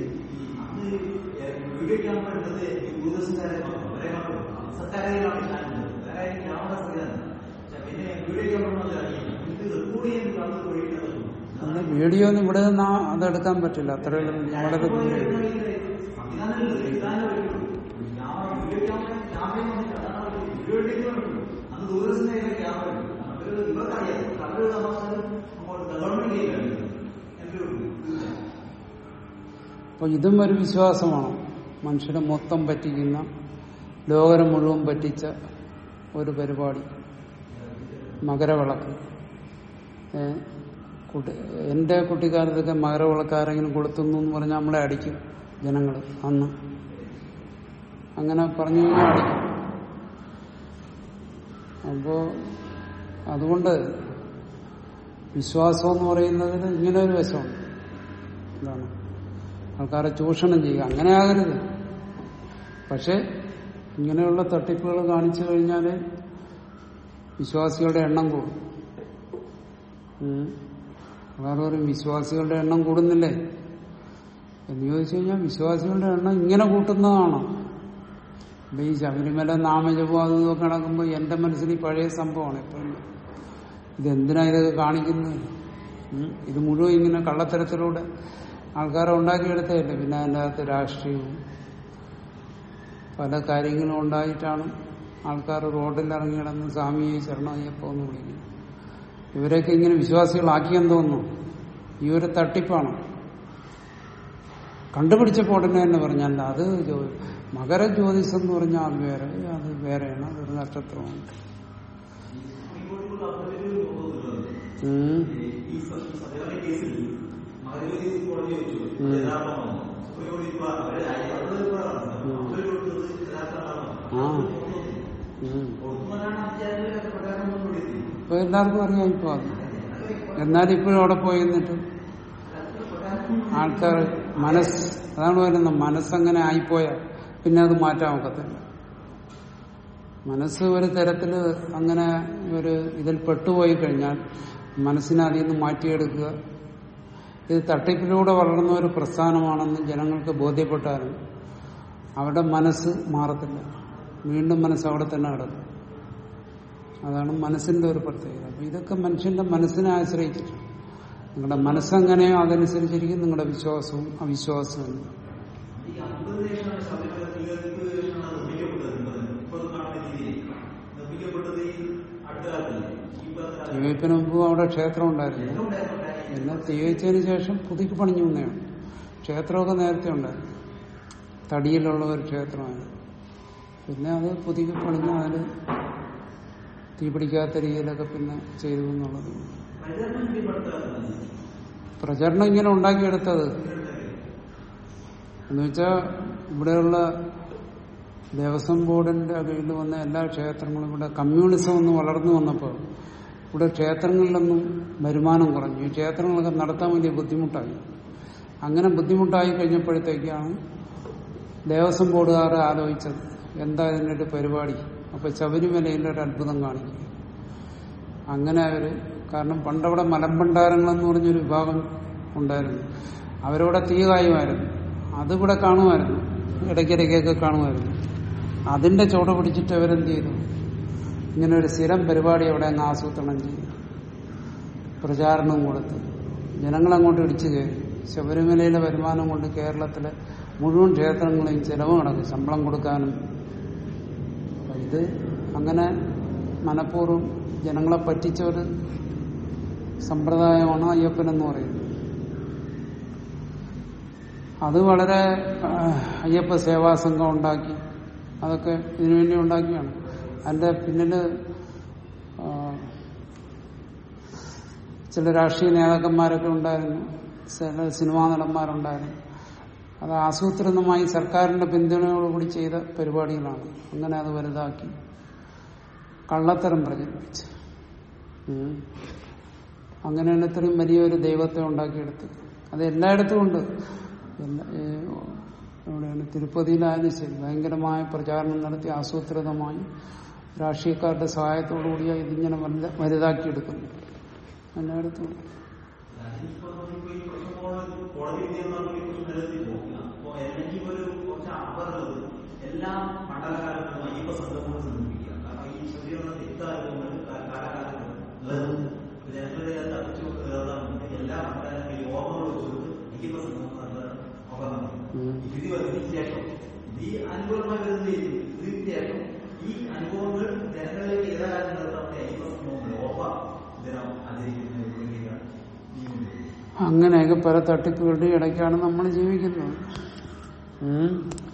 അല്ല വീഡിയോ ഒന്നും ഇവിടെ നിന്നാ അതെടുക്കാൻ പറ്റില്ല അത്രയും വളരെ ദൂരെയാണ്. അപ്പൊ ഇതും ഒരു വിശ്വാസമാണ് മനുഷ്യരെ മൊത്തം പറ്റിക്കുന്ന ലോകരം മുഴുവൻ പറ്റിച്ച ഒരു പരിപാടി മകരവിളക്ക് ഏ, കുട്ടി എന്റെ കുട്ടിക്കാലത്തൊക്കെ മകരവിളക്ക് ആരെങ്കിലും കൊടുത്തുന്നു എന്ന് പറഞ്ഞാൽ നമ്മളെ അടിക്കും ജനങ്ങൾ അന്ന് അങ്ങനെ പറഞ്ഞു കഴിഞ്ഞാൽ അടിക്കും അപ്പോ അതുകൊണ്ട് വിശ്വാസം എന്ന് പറയുന്നതിന് ഇങ്ങനെ ഒരു വശമുണ്ട് എന്താണ് ആൾക്കാരെ ചൂഷണം ചെയ്യുക അങ്ങനെ ആകരുത് പക്ഷെ ഇങ്ങനെയുള്ള തട്ടിപ്പുകൾ കാണിച്ചു കഴിഞ്ഞാൽ വിശ്വാസികളുടെ എണ്ണം കൂടും ഉം. വേറെ ഒരു വിശ്വാസികളുടെ എണ്ണം കൂടുന്നില്ലേ എന്ന് ചോദിച്ചു കഴിഞ്ഞാൽ വിശ്വാസികളുടെ എണ്ണം ഇങ്ങനെ കൂട്ടുന്നതാണ് അപ്പൊ ഈ ശബരിമല നാമജപം അതും ഇതൊക്കെ നടക്കുമ്പോൾ എന്റെ മനസ്സിൽ ഈ പഴയ സംഭവമാണ് എപ്പോഴും ഇതെന്തിനാ ഇതൊക്കെ കാണിക്കുന്നത് ഉം? ഇത് മുഴുവൻ ഇങ്ങനെ കള്ളത്തരത്തിലൂടെ ആൾക്കാരെ ഉണ്ടാക്കിയെടുത്തതല്ലേ പിന്നെ അതിൻ്റെ അകത്ത് രാഷ്ട്രീയവും പല കാര്യങ്ങളും ഉണ്ടായിട്ടാണ് ആൾക്കാർ റോഡിൽ ഇറങ്ങി കിടന്ന് സ്വാമിയെ ശരണയ്യപ്പോ എന്ന് വിളിക്കുന്നത് ഇവരെയൊക്കെ ഇങ്ങനെ വിശ്വാസികളാക്കിയെന്ന് തോന്നുന്നു ഈ ഒരു തട്ടിപ്പാണ് കണ്ടുപിടിച്ചപ്പോൾ ഉടനെ തന്നെ പറഞ്ഞല്ല അത് ജ്യോ- മകരജ്യോതിഷം എന്ന് പറഞ്ഞാൽ അത് വേറെ അത് വേറെയാണ് അതൊരു നക്ഷത്രമാണ് ഉം. ഈ സത്യാഗ്രഹ കേസിൽ മകരവതി കോടതി വെച്ചു ഉം. യഥാർത്ഥമാണോ സുപ്രീം കോടതി ഇപ്പൊ അവരെ അവരുടെ അഭിപ്രായമാണ്. ഉം. അവര് കൊടുത്തത് യഥാർത്ഥമാണോ ആ ഉം. കൊടുക്കുന്നവരാണ് അധ്യാപകരുടെ പ്രകാരം കൊണ്ടുപോയി ഇപ്പൊ എല്ലാവർക്കും അറിയാം ഇപ്പൊ അത് എന്നാലും ഇപ്പോഴും അവിടെ പോയി നിന്നിട്ട് ആൾക്കാർ മനസ്സ് അതാണ് പറയുന്നത് മനസ്സങ്ങനെ ആയിപ്പോയാൽ പിന്നെ അത് മാറ്റാൻ ഒക്കത്തില്ല മനസ്സ് ഒരു തരത്തില് അങ്ങനെ ഒരു ഇതിൽ പെട്ടുപോയി കഴിഞ്ഞാൽ മനസ്സിനെ അതിൽ നിന്ന് മാറ്റിയെടുക്കുക ഇത് തട്ടിപ്പിലൂടെ വളർന്ന ഒരു പ്രസ്ഥാനമാണെന്ന് ജനങ്ങൾക്ക് ബോധ്യപ്പെട്ടാലും അവരുടെ മനസ്സ് മാറത്തില്ല വീണ്ടും മനസ്സ് അവിടെ തന്നെ കിടക്കും അതാണ് മനസ്സിന്റെ ഒരു പ്രത്യേകത അപ്പൊ ഇതൊക്കെ മനുഷ്യന്റെ മനസ്സിനെ ആശ്രയിച്ചിട്ടാണ് നിങ്ങളുടെ മനസ്സെങ്ങനെയോ അതനുസരിച്ചിരിക്കും നിങ്ങളുടെ വിശ്വാസവും അവിശ്വാസവും ഈ അമ്പത് ശേഷമാണ് ശബരിമല സ്ത്രീകൾക്ക് ശേഷമാണ് നിർമ്മിക്കപ്പെട്ടത് എന്നത് ഇപ്പോൾ കാണുന്ന രീതിയിൽ നിർമ്മിക്കപ്പെട്ടത് ഈ അടുത്ത കാലത്തല്ലേ ഈ പറഞ്ഞ കാലത്ത് തീവയ്പ്പിന് മുമ്പ് അവിടെ ക്ഷേത്രം ഉണ്ടായിരുന്നു എന്തുകൊണ്ടായിരുന്നു പിന്നെ തീവച്ചതിന് ശേഷം പുതുക്കി പണിഞ്ഞു വന്നതാണ് ക്ഷേത്രമൊക്കെ നേരത്തെ ഉണ്ടായിരുന്നു തടിയിലുള്ള ഒരു ക്ഷേത്രമാണ് പിന്നെ അത് പുതുക്കി പണിഞ്ഞ് അതിൽ തീ പിടിക്കാത്ത രീതിയിലൊക്കെ പിന്നെ ചെയ്തു എന്നുള്ളത് പ്രചരണം ചെയ്യപ്പെടുത്താറുണ്ട് പ്രചരണം ഇങ്ങനെ ഉണ്ടാക്കിയെടുത്തത് എന്നുവെച്ചാൽ ഇവിടെയുള്ള ദേവസ്വം ബോർഡിന്റെ കീഴിൽ വന്ന എല്ലാ ക്ഷേത്രങ്ങളും ഇവിടെ കമ്മ്യൂണിസം ഒന്ന് വളർന്നു വന്നപ്പോൾ ഇവിടെ ക്ഷേത്രങ്ങളിലൊന്നും വരുമാനം കുറഞ്ഞു ഈ ക്ഷേത്രങ്ങളൊക്കെ നടത്താൻ വലിയ ബുദ്ധിമുട്ടായി അങ്ങനെ ബുദ്ധിമുട്ടായി കഴിഞ്ഞപ്പോഴത്തേക്കാണ് ദേവസ്വം ബോർഡുകാർ ആലോചിച്ചത് എന്താ ഇതിനൊരു പരിപാടി അപ്പൊ ശബരിമലയിൽ ഒരു അത്ഭുതം കാണിക്കുക അങ്ങനെ അവര് കാരണം പണ്ടവിടെ മലമ്പണ്ടാരങ്ങളെന്ന് പറഞ്ഞൊരു വിഭാഗം ഉണ്ടായിരുന്നു അവരവിടെ തീ കായുമായിരുന്നു അതിവിടെ കാണുമായിരുന്നു ഇടയ്ക്കിടയ്ക്കൊക്കെ കാണുമായിരുന്നു അതിന്റെ ചുവട് പിടിച്ചിട്ട് അവരെന്ത് ചെയ്തു ഇങ്ങനെ ഒരു സ്ഥിരം പരിപാടി അവിടെ അങ്ങ് ആസൂത്രണം ചെയ്തു പ്രചാരണവും കൊടുത്ത് ജനങ്ങളങ്ങോട്ട് ഇടിച്ചു കയറി ശബരിമലയിലെ വരുമാനം കൊണ്ട് കേരളത്തിലെ മുഴുവൻ ക്ഷേത്രങ്ങളെയും ചെലവ് നടക്കും ശമ്പളം കൊടുക്കാനും അപ്പൊ ഇത് അങ്ങനെ മനഃപൂർവ്വം ജനങ്ങളെ പറ്റിച്ച ഒരു സമ്പ്രദായമാണ് അയ്യപ്പൻ എന്ന് പറയുന്നത് അത് വളരെ ആ, അയ്യപ്പ സേവാ സംഘം ഉണ്ടാക്കി അതൊക്കെ ഇതിനുവേണ്ടി ഉണ്ടാക്കിയാണ് അതിന്റെ പിന്നില് ആ, ചില രാഷ്ട്രീയ നേതാക്കന്മാരൊക്കെ ഉണ്ടായിരുന്നു ചില സിനിമാ നടന്മാരുണ്ടായിരുന്നു അത് ആസൂത്രിതമായി സർക്കാരിന്റെ പിന്തുണയോടുകൂടി ചെയ്ത പരിപാടികളാണ് അങ്ങനെ അത് വലുതാക്കി കള്ളത്തരം പ്രചരിപ്പിച്ച് ഉം. അങ്ങനെയാണ് ഇത്രയും വലിയൊരു ദൈവത്തെ ഉണ്ടാക്കിയെടുത്തത് അത് എല്ലായിടത്തും ഉണ്ട് എല്ലാ- ഏ, എവിടെയാണ് തിരുപ്പതിയിലായാലും ശരി ഭയങ്കരമായ പ്രചാരണം നടത്തി ആസൂത്രിതമായി രാഷ്ട്രീയക്കാരുടെ സഹായത്തോടുകൂടിയാണ് ഇതിങ്ങനെ വലുത വലുതാക്കിയെടുക്കുന്നു എല്ലായിടത്തും ഉണ്ട്. ഇപ്പൊ നമുക്കിപ്പോ ഈ പ്രശ്നം കോടതി വിധി എന്ന് പറഞ്ഞാൽ ഈ പ്രശ്നം നിലനിർത്തി പോകും അപ്പൊ അല്ലെങ്കിൽ ഒരു കുറച്ച് അപകടമുള്ളത് എല്ലാ മണ്ഡലകാലത്തും അയ്യപ്പ സംഘങ്ങളും സംഘടിപ്പിക്കുക കാരണം ഈ ശരീരം വ്യക്താനുഭവങ്ങൾ കാലകാലങ്ങൾ ജനങ്ങളുടെ തപ്പിച്ചു കയറാൻ എല്ലാ മണ്ഡലങ്ങളിലും ഓർമ്മകൾ വെച്ചുകൊണ്ട് അയ്യപ്പ സംഘം നോക്കണം ഉം. വിധി വന്നതിന് ശേഷം ഈ അനുകൂലമായി വരുന്ന ഇതിന് ശേഷം ഈ അനുഭവങ്ങൾ ജനങ്ങളിലേക്ക് ഏതാകാലം നടത്താൻ അയ്യപ്പ സംഘങ്ങൾ ഓർമ്മ ദിനം ആചരിക്കുന്ന ഒരു വേദിയാണ് ഈ ഒരു അങ്ങനെയൊക്കെ പല തട്ടിപ്പുകളുടെ ഇടയ്ക്കാണ് നമ്മൾ ജീവിക്കുന്നത് ഉം.